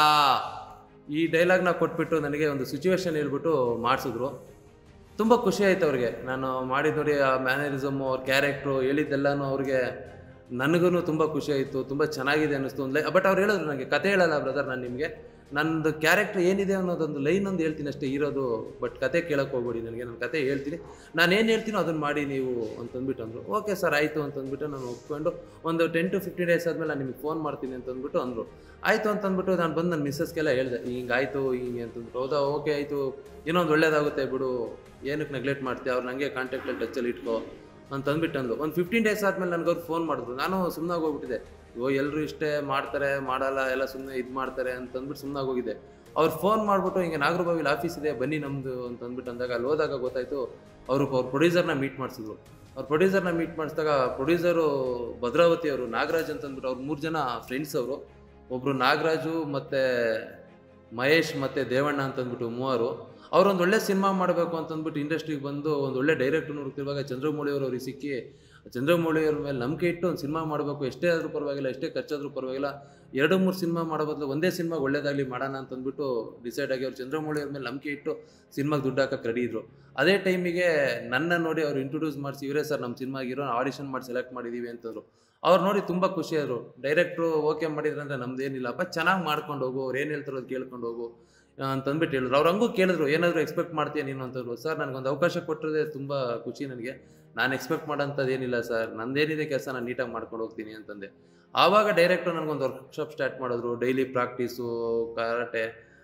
ಈ ಡೈಲಾಗ್ನ ಕೊಟ್ಬಿಟ್ಟು ನನಗೆ ಒಂದು ಸಿಚುವೇಶನ್ ಹೇಳ್ಬಿಟ್ಟು ಮಾಡಿಸಿದ್ರು ತುಂಬ ಖುಷಿ ಆಯ್ತು ಅವ್ರಿಗೆ ನಾನು ಮಾಡಿದ ನೋಡಿ ಆ ಮ್ಯಾನರಿಸಮು ಅವ್ರ ಕ್ಯಾರೆಕ್ಟ್ರು ಹೇಳಿದ್ದೆಲ್ಲನೂ ಅವ್ರಿಗೆ ನನಗೂ ತುಂಬ ಖುಷಿ ಆಯಿತು ತುಂಬ ಚೆನ್ನಾಗಿದೆ ಅನ್ನಿಸ್ತು ಒಂದು ಲೈ ಬಟ್ ಅವ್ರು ಹೇಳಿದ್ರು ನನಗೆ ಕತೆ ಹೇಳಲ್ಲ ಬ್ರದರ್ ನಾನು ನಿಮಗೆ ನಂದು ಕ್ಯಾರೆಕ್ಟರ್ ಏನಿದೆ ಅನ್ನೋದೊಂದು ಲೈನ್ ಒಂದು ಹೇಳ್ತೀನಿ ಅಷ್ಟೇ ಇರೋದು ಬಟ್ ಕತೆ ಕೇಳಕ್ಕೆ ಹೋಗ್ಬೇಡಿ ನನಗೆ ನಾನು ಕತೆ ಹೇಳ್ತೀನಿ ನಾನು ಏನು ಹೇಳ್ತೀನೋ ಅದನ್ನು ಮಾಡಿ ನೀವು ಅಂತಂದ್ಬಿಟ್ಟು ಅಂದರು ಓಕೆ ಸರ್ ಆಯಿತು ಅಂತಂದ್ಬಿಟ್ಟು ನಾನು ಒಪ್ಕೊಂಡು ಒಂದು ಟೆನ್ ಟು ಫಿಫ್ಟೀನ್ ಡೇಸ್ ಆದಮೇಲೆ ನಾನು ನಿಮಗೆ ಫೋನ್ ಮಾಡ್ತೀನಿ ಅಂತಂದ್ಬಿಟ್ಟು ಅಂದರು ಆಯಿತು ಅಂತಂದ್ಬಿಟ್ಟು ನಾನು ಬಂದು ನನ್ನ ಮಿಸ್ಸಸ್ಗೆಲ್ಲ ಹೇಳಿದೆ ಹಿಂಗೆ ಆಯಿತು ಹಿಂಗೆ ಅಂತಂದ್ಬಿಟ್ಟು ಹೌದಾ ಓಕೆ ಆಯಿತು ಏನೋ ಒಂದು ಒಳ್ಳೇದಾಗುತ್ತೆ ಬಿಡು ಏನಕ್ಕೆ ನೆಗ್ಲೆಕ್ಟ್ ಮಾಡ್ತೀಯ ಅವ್ರು ನನಗೆ ಕಾಂಟ್ಯಾಕ್ಟಲ್ಲಿ ಟಚ್ಚಲ್ಲಿ ಇಟ್ಕೋ ಅಂತ ಅಂದ್ಬಿಟ್ಟು ಅಂದು ಒಂದು ಫಿಫ್ಟೀನ್ ಡೇಸ್ ಆದಮೇಲೆ ನನಗೆ ಅವ್ರು ಫೋನ್ ಮಾಡಿದ್ರು ನಾನು ಸುಮ್ಮನಾಗಿ ಹೋಗ್ಬಿಟ್ಟಿದ್ದೆ ಓ ಎಲ್ಲರೂ ಇಷ್ಟೇ ಮಾಡ್ತಾರೆ ಮಾಡಲ್ಲ ಎಲ್ಲ ಸುಮ್ಮನೆ ಇದು ಮಾಡ್ತಾರೆ ಅಂತ ಅಂದ್ಬಿಟ್ಟು ಸುಮ್ಮನಾಗಿ ಹೋಗಿದ್ದೆ ಅವ್ರು ಫೋನ್ ಮಾಡಿಬಿಟ್ಟು ಹಿಂಗೆ ನಾಗರಬಾವಿಲಿ ಆಫೀಸ್ ಇದೆ ಬನ್ನಿ ನಮ್ಮದು ಅಂತ ಅಂದ್ಬಿಟ್ಟು ಅಂದಾಗ ಅಲ್ಲಿ ಹೋದಾಗ ಗೊತ್ತಾಯಿತು ಅವರು ಅವ್ರ ಪ್ರೊಡ್ಯೂಸರ್ನ ಮೀಟ್ ಮಾಡಿಸಿದ್ರು ಅವ್ರ ಪ್ರೊಡ್ಯೂಸರ್ನ ಮೀಟ್ ಮಾಡಿಸಿದಾಗ ಪ್ರೊಡ್ಯೂಸರು ಭದ್ರಾವತಿ ಅವರು ನಾಗರಾಜ್ ಅಂತ ಅಂದ್ಬಿಟ್ಟು ಅವ್ರು ಮೂರು ಜನ ಫ್ರೆಂಡ್ಸ್ ಅವರು ಒಬ್ಬರು ನಾಗರಾಜು ಮತ್ತು ಮಹೇಶ್ ಮತ್ತು ದೇವಣ್ಣ ಅಂತ ಅಂದ್ಬಿಟ್ಟು ಮೂವರು ಅವ್ರೊಂದು ಒಳ್ಳೆ ಸಿನಿಮಾ ಮಾಡಬೇಕು ಅಂತಂದ್ಬಿಟ್ಟು ಇಂಡಸ್ಟ್ರಿಗೆ ಬಂದು ಒಂದು ಒಳ್ಳೆ ಡೈರೆಕ್ಟರ್ ಹುಡುಕ್ತಿರುವಾಗ ಚಂದ್ರಮೌಳಿ ಅವರು ಅವ್ರಿಗೆ ಸಿಕ್ಕಿ ಚಂದ್ರಮೌಳಿ ಅವ್ರ ಮೇಲೆ ನಂಬಿಕೆ ಇಟ್ಟು ಒಂದು ಸಿನಿಮಾ ಮಾಡಬೇಕು ಎಷ್ಟೇ ಆದರೂ ಪರವಾಗಿಲ್ಲ ಎಷ್ಟೇ ಖರ್ಚಾದರೂ ಪರವಾಗಿಲ್ಲ ಎರಡು ಮೂರು ಸಿನಿಮಾ ಮಾಡೋ ಬದಲು ಒಂದೇ ಸಿನಿಮಾ ಒಳ್ಳೇದಾಗಲಿ ಮಾಡೋಣ ಅಂತಂದ್ಬಿಟ್ಟು ಡಿಸೈಡ್ ಆಗಿ ಅವ್ರು ಚಂದ್ರಮೌಳಿ ಅವ್ರ ಮೇಲೆ ನಂಬಿಕೆ ಇಟ್ಟು ಸಿನಿಮಾಗೆ ದುಡ್ಡು ಹಾಕಕ್ಕೆ ರೆಡಿ ಇದ್ರು ಅದೇ ಟೈಮಿಗೆ ನನ್ನ ನೋಡಿ ಅವ್ರು ಇಂಟ್ರೊಡ್ಯೂಸ್ ಮಾಡಿಸಿ ಇವರೇ ಸರ್ ನಮ್ಮ ಸಿನಿಮಾಗಿರೋ ಆಡಿಷನ್ ಮಾಡಿ ಸೆಲೆಕ್ಟ್ ಮಾಡಿದ್ದೀವಿ ಅಂತಂದ್ರು ಅವ್ರು ನೋಡಿ ತುಂಬ ಖುಷಿಯಾದರು ಡೈರೆಕ್ಟ್ರು ಓಕೆ ಮಾಡಿದ್ರೆ ಅಂದರೆ ನಮ್ದೇನಿಲ್ಲಪ್ಪ ಚೆನ್ನಾಗಿ ಮಾಡ್ಕೊಂಡು ಹೋಗು ಅವ್ರು ಏನು ಹೇಳ್ತಾರೋ ಅದು ಕೇಳ್ಕೊಂಡು ಹೋಗು ಆ, ಅಂತಂದ್ಬಿಟ್ಟು ಹೇಳಿದ್ರು ಅವ್ರು ಹಂಗೂ ಕೇಳಿದ್ರು ಏನಾದರೂ ಎಕ್ಸ್ಪೆಕ್ಟ್ ಮಾಡ್ತೀಯ ನೀನು ಅಂತಂದ್ರು ಸರ್ ನನಗೊಂದು ಅವಕಾಶ ಕೊಟ್ಟಿರೋದೇ ತುಂಬ ಖುಷಿ ನನಗೆ ನಾನು ಎಕ್ಸ್ಪೆಕ್ಟ್ ಮಾಡೋಂಥದ್ದು ಏನಿಲ್ಲ ಸರ್ ನಂದೇನಿದೆ ಕೆಲಸ ನಾನು ನೀಟಾಗಿ ಮಾಡ್ಕೊಂಡು ಹೋಗ್ತೀನಿ ಅಂತಂದೆ ಆವಾಗ ಡೈರೆಕ್ಟ್ರು ನನಗೊಂದು ವರ್ಕ್ಶಾಪ್ ಸ್ಟಾರ್ಟ್ ಮಾಡಿದ್ರು daily practice karate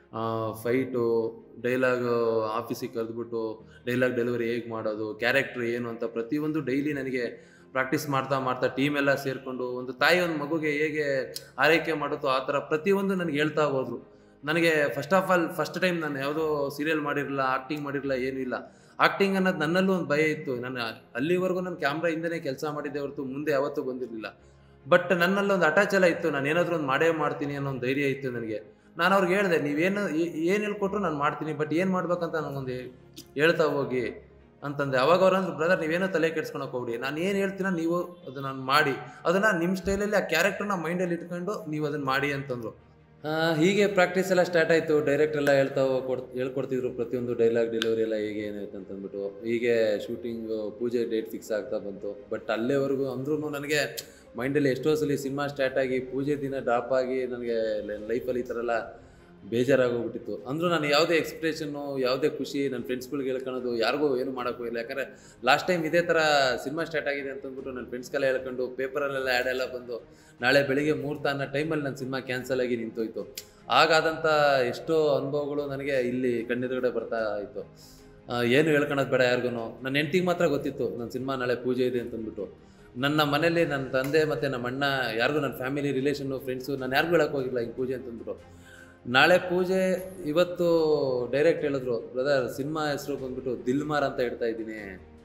fight dialogue ಆಫೀಸಿಗೆ ಕರೆದ್ಬಿಟ್ಟು ಡೈಲಾಗ್ ಡೆಲಿವರಿ ಹೇಗೆ ಮಾಡೋದು ಕ್ಯಾರೆಕ್ಟ್ರ್ ಏನು ಅಂತ ಪ್ರತಿಯೊಂದು ಡೈಲಿ ನನಗೆ ಪ್ರಾಕ್ಟೀಸ್ ಮಾಡ್ತಾ ಮಾಡ್ತಾ ಟೀಮ್ ಎಲ್ಲ ಸೇರಿಕೊಂಡು ಒಂದು ತಾಯಿ ಒಂದು ಮಗುಗೆ ಹೇಗೆ ಆರೈಕೆ ಮಾಡುತ್ತೋ ಆ ಥರ ಪ್ರತಿಯೊಂದು ನನಗೆ ಹೇಳ್ತಾ ಹೋದ್ರು ನನಗೆ first of all first time ನಾನು ಯಾವುದೋ ಸೀರಿಯಲ್ ಮಾಡಿರಲಿಲ್ಲ ಆ್ಯಕ್ಟಿಂಗ್ ಮಾಡಿರಲಿಲ್ಲ ಏನೂ ಇಲ್ಲ ಆ್ಯಕ್ಟಿಂಗ್ ಅನ್ನೋದು ನನ್ನಲ್ಲೂ ಒಂದು ಭಯ ಇತ್ತು ನಾನು ಅಲ್ಲಿವರೆಗೂ ನಾನು ಕ್ಯಾಮ್ರಾ ಹಿಂದೆನೇ ಕೆಲಸ ಮಾಡಿದ್ದೆ ಹೊರತು ಮುಂದೆ ಯಾವತ್ತೂ ಬಂದಿರಲಿಲ್ಲ ಬಟ್ ನನ್ನಲ್ಲಿ ಒಂದು ಅಟಾಚಲ ಇತ್ತು ನಾನು ಏನಾದರೂ ಒಂದು ಮಾಡೇ ಮಾಡ್ತೀನಿ ಅನ್ನೋ ಒಂದು ಧೈರ್ಯ ಇತ್ತು ನನಗೆ ನಾನು ಅವ್ರಿಗೆ ಹೇಳಿದೆ ನೀವೇನು ಏನು ಹೇಳ್ಕೊಟ್ರು ನಾನು ಮಾಡ್ತೀನಿ ಬಟ್ ಏನು ಮಾಡ್ಬೇಕಂತ ನನಗೊಂದು ಹೇಳ್ತಾ ಹೋಗಿ ಅಂತಂದೆ ಅವಾಗ ಅವ್ರು ಅಂದ್ರು ಬ್ರದರ್ ನೀವೇನೋ ತಲೆ ಕೆಡ್ಸ್ಕೊಳಕ್ ಹೋಗ್ಬಿಡಿ ನಾನು ಏನು ಹೇಳ್ತೀನೋ ನೀವು ಅದು ನಾನು ಮಾಡಿ ಅದನ್ನು ನಿಮ್ಮ ಸ್ಟೈಲಲ್ಲಿ ಆ ಕ್ಯಾರೆಕ್ಟರ್ನ ಮೈಂಡಲ್ಲಿ ಇಟ್ಕೊಂಡು ನೀವು ಅದನ್ನು ಮಾಡಿ ಅಂತಂದರು ಆ, ಹೀಗೆ ಪ್ರಾಕ್ಟೀಸ್ ಎಲ್ಲ ಸ್ಟಾರ್ಟ್ ಆಯಿತು ಡೈರೆಕ್ಟ್ ಎಲ್ಲ ಹೇಳ್ತಾ ಕೊಡ್ ಹೇಳ್ಕೊಡ್ತಿದ್ರು ಪ್ರತಿಯೊಂದು ಡೈಲಾಗ್ ಡೆಲಿವರಿ ಎಲ್ಲ ಹೇಗೆ ಏನಾಯ್ತು ಅಂತಂದ್ಬಿಟ್ಟು ಹೀಗೆ ಶೂಟಿಂಗ್ ಪೂಜೆ ಡೇಟ್ ಫಿಕ್ಸ್ ಆಗ್ತಾ ಬಂತು ಬಟ್ ಅಲ್ಲೇವರೆಗೂ ಅಂದ್ರೂ ನನಗೆ ಮೈಂಡಲ್ಲಿ ಎಷ್ಟೋ ಸಲ ಸಿನಿಮಾ ಸ್ಟಾರ್ಟ್ ಆಗಿ ಪೂಜೆ ದಿನ ಡ್ರಾಪ್ ಆಗಿ ನನಗೆ ಲೈಫಲ್ಲಿ ಈ ಥರ ಎಲ್ಲ ಬೇಜಾರಾಗೋಗ್ಬಿಟ್ಟಿತ್ತು ಅಂದರೂ ನಾನು ಯಾವುದೇ ಎಕ್ಸ್ಪ್ರೆಷನ್ನು ಯಾವುದೇ ಖುಷಿ ನನ್ನ ಫ್ರೆಂಡ್ಸ್ಗಳಿಗೆ ಹೇಳ್ಕೊಳೋದು ಯಾರಿಗೂ ಏನು ಮಾಡೋಕ್ಕೂ ಇಲ್ಲ ಯಾಕಂದರೆ ಲಾಸ್ಟ್ ಟೈಮ್ ಇದೇ ಥರ ಸಿನಿಮಾ ಸ್ಟಾರ್ಟ್ ಆಗಿದೆ ಅಂತಂದ್ಬಿಟ್ಟು ನನ್ನ ಫ್ರೆಂಡ್ಸ್ಗೆಲ್ಲ ಹೇಳ್ಕೊಂಡು ಪೇಪರಲ್ಲೆಲ್ಲ ಆ್ಯಡ್ ಎಲ್ಲ ಬಂದು ನಾಳೆ ಬೆಳಿಗ್ಗೆ ಮುಹೂರ್ತ ಅನ್ನೋ ಟೈಮಲ್ಲಿ ನನ್ನ ಸಿನಿಮಾ ಕ್ಯಾನ್ಸಲ್ ಆಗಿ ನಿಂತೋಯ್ತು ಆಗಾದಂಥ ಎಷ್ಟೋ ಅನುಭವಗಳು ನನಗೆ ಇಲ್ಲಿ ಕಣ್ಣೆದುರುಗಡೆ ಬರ್ತಾ ಇತ್ತು ಆ, ಏನು ಹೇಳ್ಕೊಳೋದು ಬೇಡ ಯಾರಿಗೂ ನನ್ನ ಹೆಂಡ್ತಿಗೆ ಮಾತ್ರ ಗೊತ್ತಿತ್ತು ನನ್ನ ಸಿನಿಮಾ ನಾಳೆ ಪೂಜೆ ಇದೆ ಅಂತಂದ್ಬಿಟ್ಟು ನನ್ನ ಮನೇಲಿ ನನ್ನ ತಂದೆ ಮತ್ತು ನಮ್ಮ ಅಣ್ಣ ಯಾರಿಗೂ ನನ್ನ ಫ್ಯಾಮಿಲಿ ರಿಲೇಷನ್ನು ಫ್ರೆಂಡ್ಸು ನಾನು ಯಾರಿಗೂ ಹೇಳೋಕೆ ಹೋಗಿಲ್ಲ ಹಿಂಗೆ ಪೂಜೆ ಅಂತಂದ್ಬಿಟ್ಟು ನಾಳೆ ಪೂಜೆ ಇವತ್ತು ಡೈರೆಕ್ಟ್ ಹೇಳಿದ್ರು ಬ್ರದರ್ ಸಿನಿಮಾ ಹೆಸರು ಬಂದ್ಬಿಟ್ಟು ದಿಲ್ಮಾರ್ ಅಂತ ಇಡ್ತಾ ಇದ್ದೀನಿ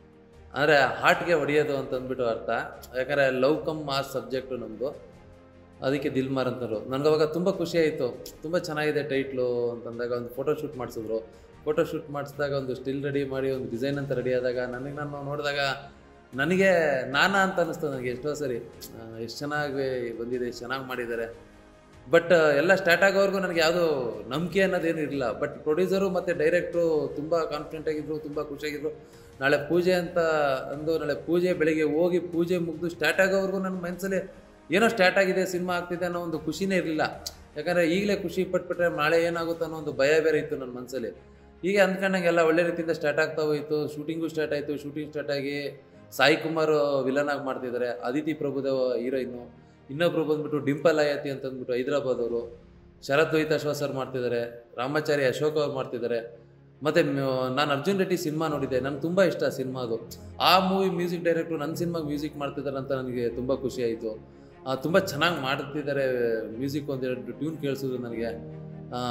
ಅಂದರೆ ಹಾರ್ಟ್ಗೆ ಹೊಡೆಯೋದು ಅಂತಂದ್ಬಿಟ್ಟು ಅರ್ಥ ಯಾಕಂದರೆ ಲವ್ ಕಮ್ ಆ ಸಬ್ಜೆಕ್ಟು ನಮ್ಮದು ಅದಕ್ಕೆ ದಿಲ್ಮಾರ್ ಅಂತಂದ್ರು ನನಗೆ ಅವಾಗ ತುಂಬ ಖುಷಿ ಆಯಿತು ತುಂಬ ಚೆನ್ನಾಗಿದೆ ಟೈಟ್ಲು ಅಂತಂದಾಗ ಒಂದು ಫೋಟೋ ಶೂಟ್ ಮಾಡಿಸಿದ್ರು ಫೋಟೋ ಶೂಟ್ ಮಾಡಿಸಿದಾಗ ಒಂದು ಸ್ಟಿಲ್ ರೆಡಿ ಮಾಡಿ ಒಂದು ಡಿಸೈನ್ ಅಂತ ರೆಡಿ ಆದಾಗ ನನಗೆ ನಾನು ನೋಡಿದಾಗ ನನಗೆ ನಾನಾ ಅಂತ ಅನ್ನಿಸ್ತು ನನಗೆ ಎಷ್ಟೋ ಸರಿ ಎಷ್ಟು ಚೆನ್ನಾಗಿ ಬಂದಿದೆ ಎಷ್ಟು ಚೆನ್ನಾಗಿ ಮಾಡಿದ್ದಾರೆ ಬಟ್ ಎಲ್ಲ ಸ್ಟಾರ್ಟ್ ಆಗೋವರೆಗೂ ನನಗೆ ಯಾವುದೋ ನಂಬಿಕೆ ಅನ್ನೋದೇನು ಇರಲಿಲ್ಲ ಬಟ್ ಪ್ರೊಡ್ಯೂಸರು ಮತ್ತು ಡೈರೆಕ್ಟ್ರು ತುಂಬ ಕಾನ್ಫಿಡೆಂಟ್ ಆಗಿದ್ರು ತುಂಬ ಖುಷಿಯಾಗಿದ್ರು ನಾಳೆ ಪೂಜೆ ಅಂತ ಅಂದು ನಾಳೆ ಪೂಜೆ ಬೆಳಿಗ್ಗೆ ಹೋಗಿ ಪೂಜೆ ಮುಗಿದು ಸ್ಟಾರ್ಟ್ ಆಗೋವರೆಗೂ ನನ್ನ ಮನಸ್ಸಲ್ಲಿ ಏನೋ ಸ್ಟಾರ್ಟ್ ಆಗಿದೆ ಸಿನಿಮಾ ಆಗ್ತಿದೆ ಅನ್ನೋ ಒಂದು ಖುಷಿನೇ ಇರಲಿಲ್ಲ ಯಾಕಂದರೆ ಈಗಲೇ ಖುಷಿ ಪಟ್ಬಿಟ್ರೆ ನಾಳೆ ಏನಾಗುತ್ತೆ ಅನ್ನೋ ಒಂದು ಭಯ ಬೇರೆ ಇತ್ತು ನನ್ನ ಮನಸ್ಸಲ್ಲಿ ಹೀಗೆ ಅಂದ್ಕೊಂಡಂಗೆಲ್ಲ ಒಳ್ಳೆ ರೀತಿಯಿಂದ ಸ್ಟಾರ್ಟ್ ಆಗ್ತಾ ಹೋಯಿತು ಶೂಟಿಂಗು ಸ್ಟಾರ್ಟ್ ಆಯಿತು ಶೂಟಿಂಗ್ ಸ್ಟಾರ್ಟ್ ಆಗಿ ಸಾಯಿ ಕುಮಾರ್ ವಿಲನ್ ಆಗಿ ಮಾಡ್ತಿದ್ದಾರೆ ಅದಿತಿ ಪ್ರಭುದೇವ ಹೀರೋಯಿನ್ನು ಇನ್ನೊಬ್ರು ಬಂದ್ಬಿಟ್ಟು ಡಿಂಪಲ್ ಆಯತಿ ಅಂತ ಅಂದ್ಬಿಟ್ಟು ಹೈದರಾಬಾದ್ ಅವರು ಶರತ್ ದ್ವೈತ ಸರ್ ಮಾಡ್ತಿದ್ದಾರೆ ರಾಮಾಚಾರಿ ಅಶೋಕ್ ಅವ್ರು ಮಾಡ್ತಿದ್ದಾರೆ ಮತ್ತು ನಾನು ಅರ್ಜುನ್ ರೆಡ್ಡಿ ಸಿನಿಮಾ ನೋಡಿದ್ದೆ ನನಗೆ ತುಂಬ ಇಷ್ಟ ಸಿನಿಮಾ ಅದು ಆ ಮೂವಿ ಮ್ಯೂಸಿಕ್ ಡೈರೆಕ್ಟ್ರು ನನ್ನ ಸಿನಿಮಾಗೆ ಮ್ಯೂಸಿಕ್ ಮಾಡ್ತಿದ್ದಾರೆ ಅಂತ ನನಗೆ ತುಂಬ ಖುಷಿ ಆಯಿತು ತುಂಬ ಚೆನ್ನಾಗಿ ಮಾಡ್ತಿದ್ದಾರೆ ಮ್ಯೂಸಿಕ್ ಒಂದೆರಡು ಟ್ಯೂನ್ ಕೇಳಿಸಿದ್ರು ನನಗೆ ಆ,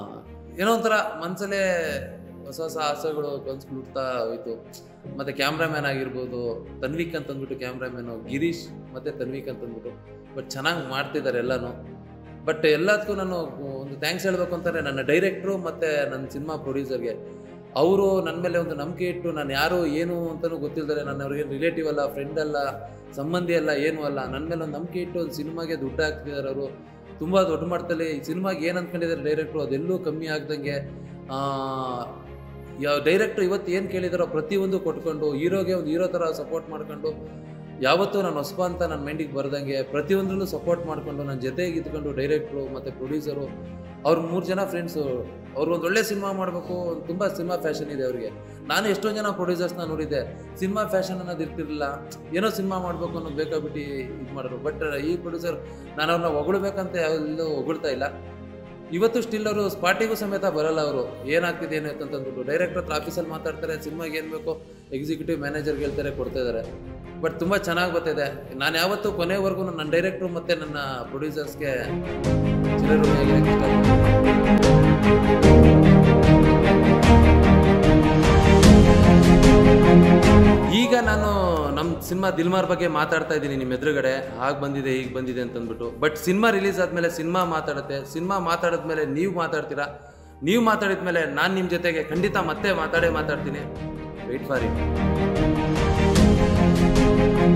ಏನೋ ಒಂಥರ ಮನಸ್ಸಲ್ಲೇ ಹೊಸ ಹೊಸ ಆಸೆಗಳು ಕನ್ಸ್ಗಳು ಹುಡ್ತಾ ಹೋಯ್ತು ಮತ್ತು ಕ್ಯಾಮ್ರಾಮ್ಯಾನ್ ಆಗಿರ್ಬೋದು ತನ್ವಿಕ್ ಅಂತಂದ್ಬಿಟ್ಟು ಕ್ಯಾಮ್ರಾಮ್ಯಾನು ಗಿರೀಶ್ ಮತ್ತು ತನ್ವಿಕ್ ಅಂತಂದ್ಬಿಟ್ಟು ಬಟ್ ಚೆನ್ನಾಗಿ ಮಾಡ್ತಿದ್ದಾರೆ ಎಲ್ಲನೂ ಬಟ್ ಎಲ್ಲದಕ್ಕೂ ನಾನು ಒಂದು ಥ್ಯಾಂಕ್ಸ್ ಹೇಳಬೇಕು ಅಂತಂದರೆ ನನ್ನ ಡೈರೆಕ್ಟ್ರು ಮತ್ತು ನನ್ನ ಸಿನಿಮಾ ಪ್ರೊಡ್ಯೂಸರ್ಗೆ ಅವರು ನನ್ನ ಮೇಲೆ ಒಂದು ನಂಬಿಕೆ ಇಟ್ಟು ನಾನು ಯಾರು ಏನು ಅಂತಲೂ ಗೊತ್ತಿಲ್ಲದೆ ನನ್ನ ಅವ್ರಿಗೆ ರಿಲೇಟಿವ್ ಅಲ್ಲ ಫ್ರೆಂಡ್ ಅಲ್ಲ ಸಂಬಂಧಿ ಅಲ್ಲ ಏನೂ ಅಲ್ಲ ನನ್ನ ಮೇಲೆ ಒಂದು ನಂಬಿಕೆ ಇಟ್ಟು ಒಂದು ಸಿನಿಮಾಗೆ ದುಡ್ಡು ಹಾಕ್ತಿದ್ದಾರೆ ಅವರು ತುಂಬ ದೊಡ್ಡ ಮಟ್ಟದಲ್ಲಿ ಈ ಸಿನಿಮಾಗೆ ಏನು ಅಂದ್ಕೊಂಡಿದ್ದಾರೆ ಡೈರೆಕ್ಟ್ರು ಅದೆಲ್ಲೂ ಕಮ್ಮಿ ಆಗ್ದಂಗೆ ಆ, ಯಾವ ಡೈರೆಕ್ಟ್ರು ಇವತ್ತು ಏನು ಕೇಳಿದಾರೋ ಪ್ರತಿಯೊಂದು ಕೊಟ್ಕೊಂಡು ಹೀರೋಗೆ ಒಂದು ಹೀರೋ ಥರ ಸಪೋರ್ಟ್ ಮಾಡ್ಕೊಂಡು ಯಾವತ್ತೂ ನಾನು ಹೊಸಬ ಅಂತ ನನ್ನ ಮೈಂಡಿಗೆ ಬರ್ದಂಗೆ ಪ್ರತಿಯೊಂದರಲ್ಲೂ ಸಪೋರ್ಟ್ ಮಾಡಿಕೊಂಡು ನನ್ನ ಜೊತೆಗೆ ಇದ್ಕೊಂಡು ಡೈರೆಕ್ಟ್ರು ಮತ್ತು ಪ್ರೊಡ್ಯೂಸರು ಅವ್ರ ಮೂರು ಜನ ಫ್ರೆಂಡ್ಸು ಅವ್ರು ಒಂದು ಒಳ್ಳೆ ಸಿನಿಮಾ ಮಾಡಬೇಕು ತುಂಬ ಸಿನಿಮಾ ಫ್ಯಾಷನ್ ಇದೆ ಅವ್ರಿಗೆ ನಾನು ಎಷ್ಟೊಂದು ಜನ ಪ್ರೊಡ್ಯೂಸರ್ಸ್ನ ನೋಡಿದ್ದೆ ಸಿನಿಮಾ ಫ್ಯಾಷನ್ ಅನ್ನೋದು ಇರ್ತಿರ್ಲಿಲ್ಲ ಏನೋ ಸಿನಿಮಾ ಮಾಡಬೇಕು ಅನ್ನೋದು ಬೇಕಾಬಿಟ್ಟು ಇದು ಮಾಡೋರು ಬಟ್ ಈ ಪ್ರೊಡ್ಯೂಸರ್ ನಾನು ಅವ್ರನ್ನ ಹೊಗಳ್ಬೇಕಂತ ಎಲ್ಲೂ ಹೊಗಳ್ತಾ ಇಲ್ಲ ಇವತ್ತು ಸ್ಟಿಲ್ ಅವರು ಸ್ಪಾಟಿಗೂ ಸಮೇತ ಬರಲ್ಲ ಅವರು ಏನಾಗ್ತಿದೆ ಏನು ಅಂತಂದ್ಬಿಟ್ಟು ಡೈರೆಕ್ಟರ್ ಹತ್ರ ಆಫೀಸಲ್ಲಿ ಮಾತಾಡ್ತಾರೆ ಸಿನಿಮಾಗೆ ಏನು ಬೇಕೋ ಎಕ್ಸಿಕ್ಯೂಟಿವ್ ಮ್ಯಾನೇಜರ್ಗೆ ಹೇಳ್ತಾರೆ ಕೊಡ್ತಾ ಇದ್ದಾರೆ ಬಟ್ ತುಂಬ ಚೆನ್ನಾಗಿ ಬರ್ತಿದೆ ನಾನು ಯಾವತ್ತೂ ಕೊನೆವರೆಗೂ ನನ್ನ ಡೈರೆಕ್ಟ್ರು ಮತ್ತು ನನ್ನ ಪ್ರೊಡ್ಯೂಸರ್ಸ್ಗೆ ಚಿರಋಣಿಯಾಗಿರೋಕ್ಕೆ ಇಷ್ಟಪಡ್ತೀನಿ ಈಗ ನಾನು ನಮ್ಮ ಸಿನಿಮಾ ದಿಲ್ಮಾರ್ ಬಗ್ಗೆ ಮಾತಾಡ್ತಾ ಇದ್ದೀನಿ ನಿಮ್ಮ ಎದುರುಗಡೆ ಹಾಗೆ ಬಂದಿದೆ ಈಗ ಬಂದಿದೆ ಅಂತಂದ್ಬಿಟ್ಟು ಬಟ್ ಸಿನಿಮಾ ರಿಲೀಸ್ ಆದಮೇಲೆ ಸಿನಿಮಾ ಮಾತಾಡುತ್ತೆ ಸಿನಿಮಾ ಮಾತಾಡಿದ್ಮೇಲೆ ನೀವು ಮಾತಾಡ್ತೀರಾ ನೀವು ಮಾತಾಡಿದ ಮೇಲೆ ನಾನು ನಿಮ್ಮ ಜೊತೆಗೆ ಖಂಡಿತ ಮತ್ತೆ ಮಾತಾಡೇ ಮಾತಾಡ್ತೀನಿ ವೆಯ್ಟ್ ಫಾರ್ ಇಟ್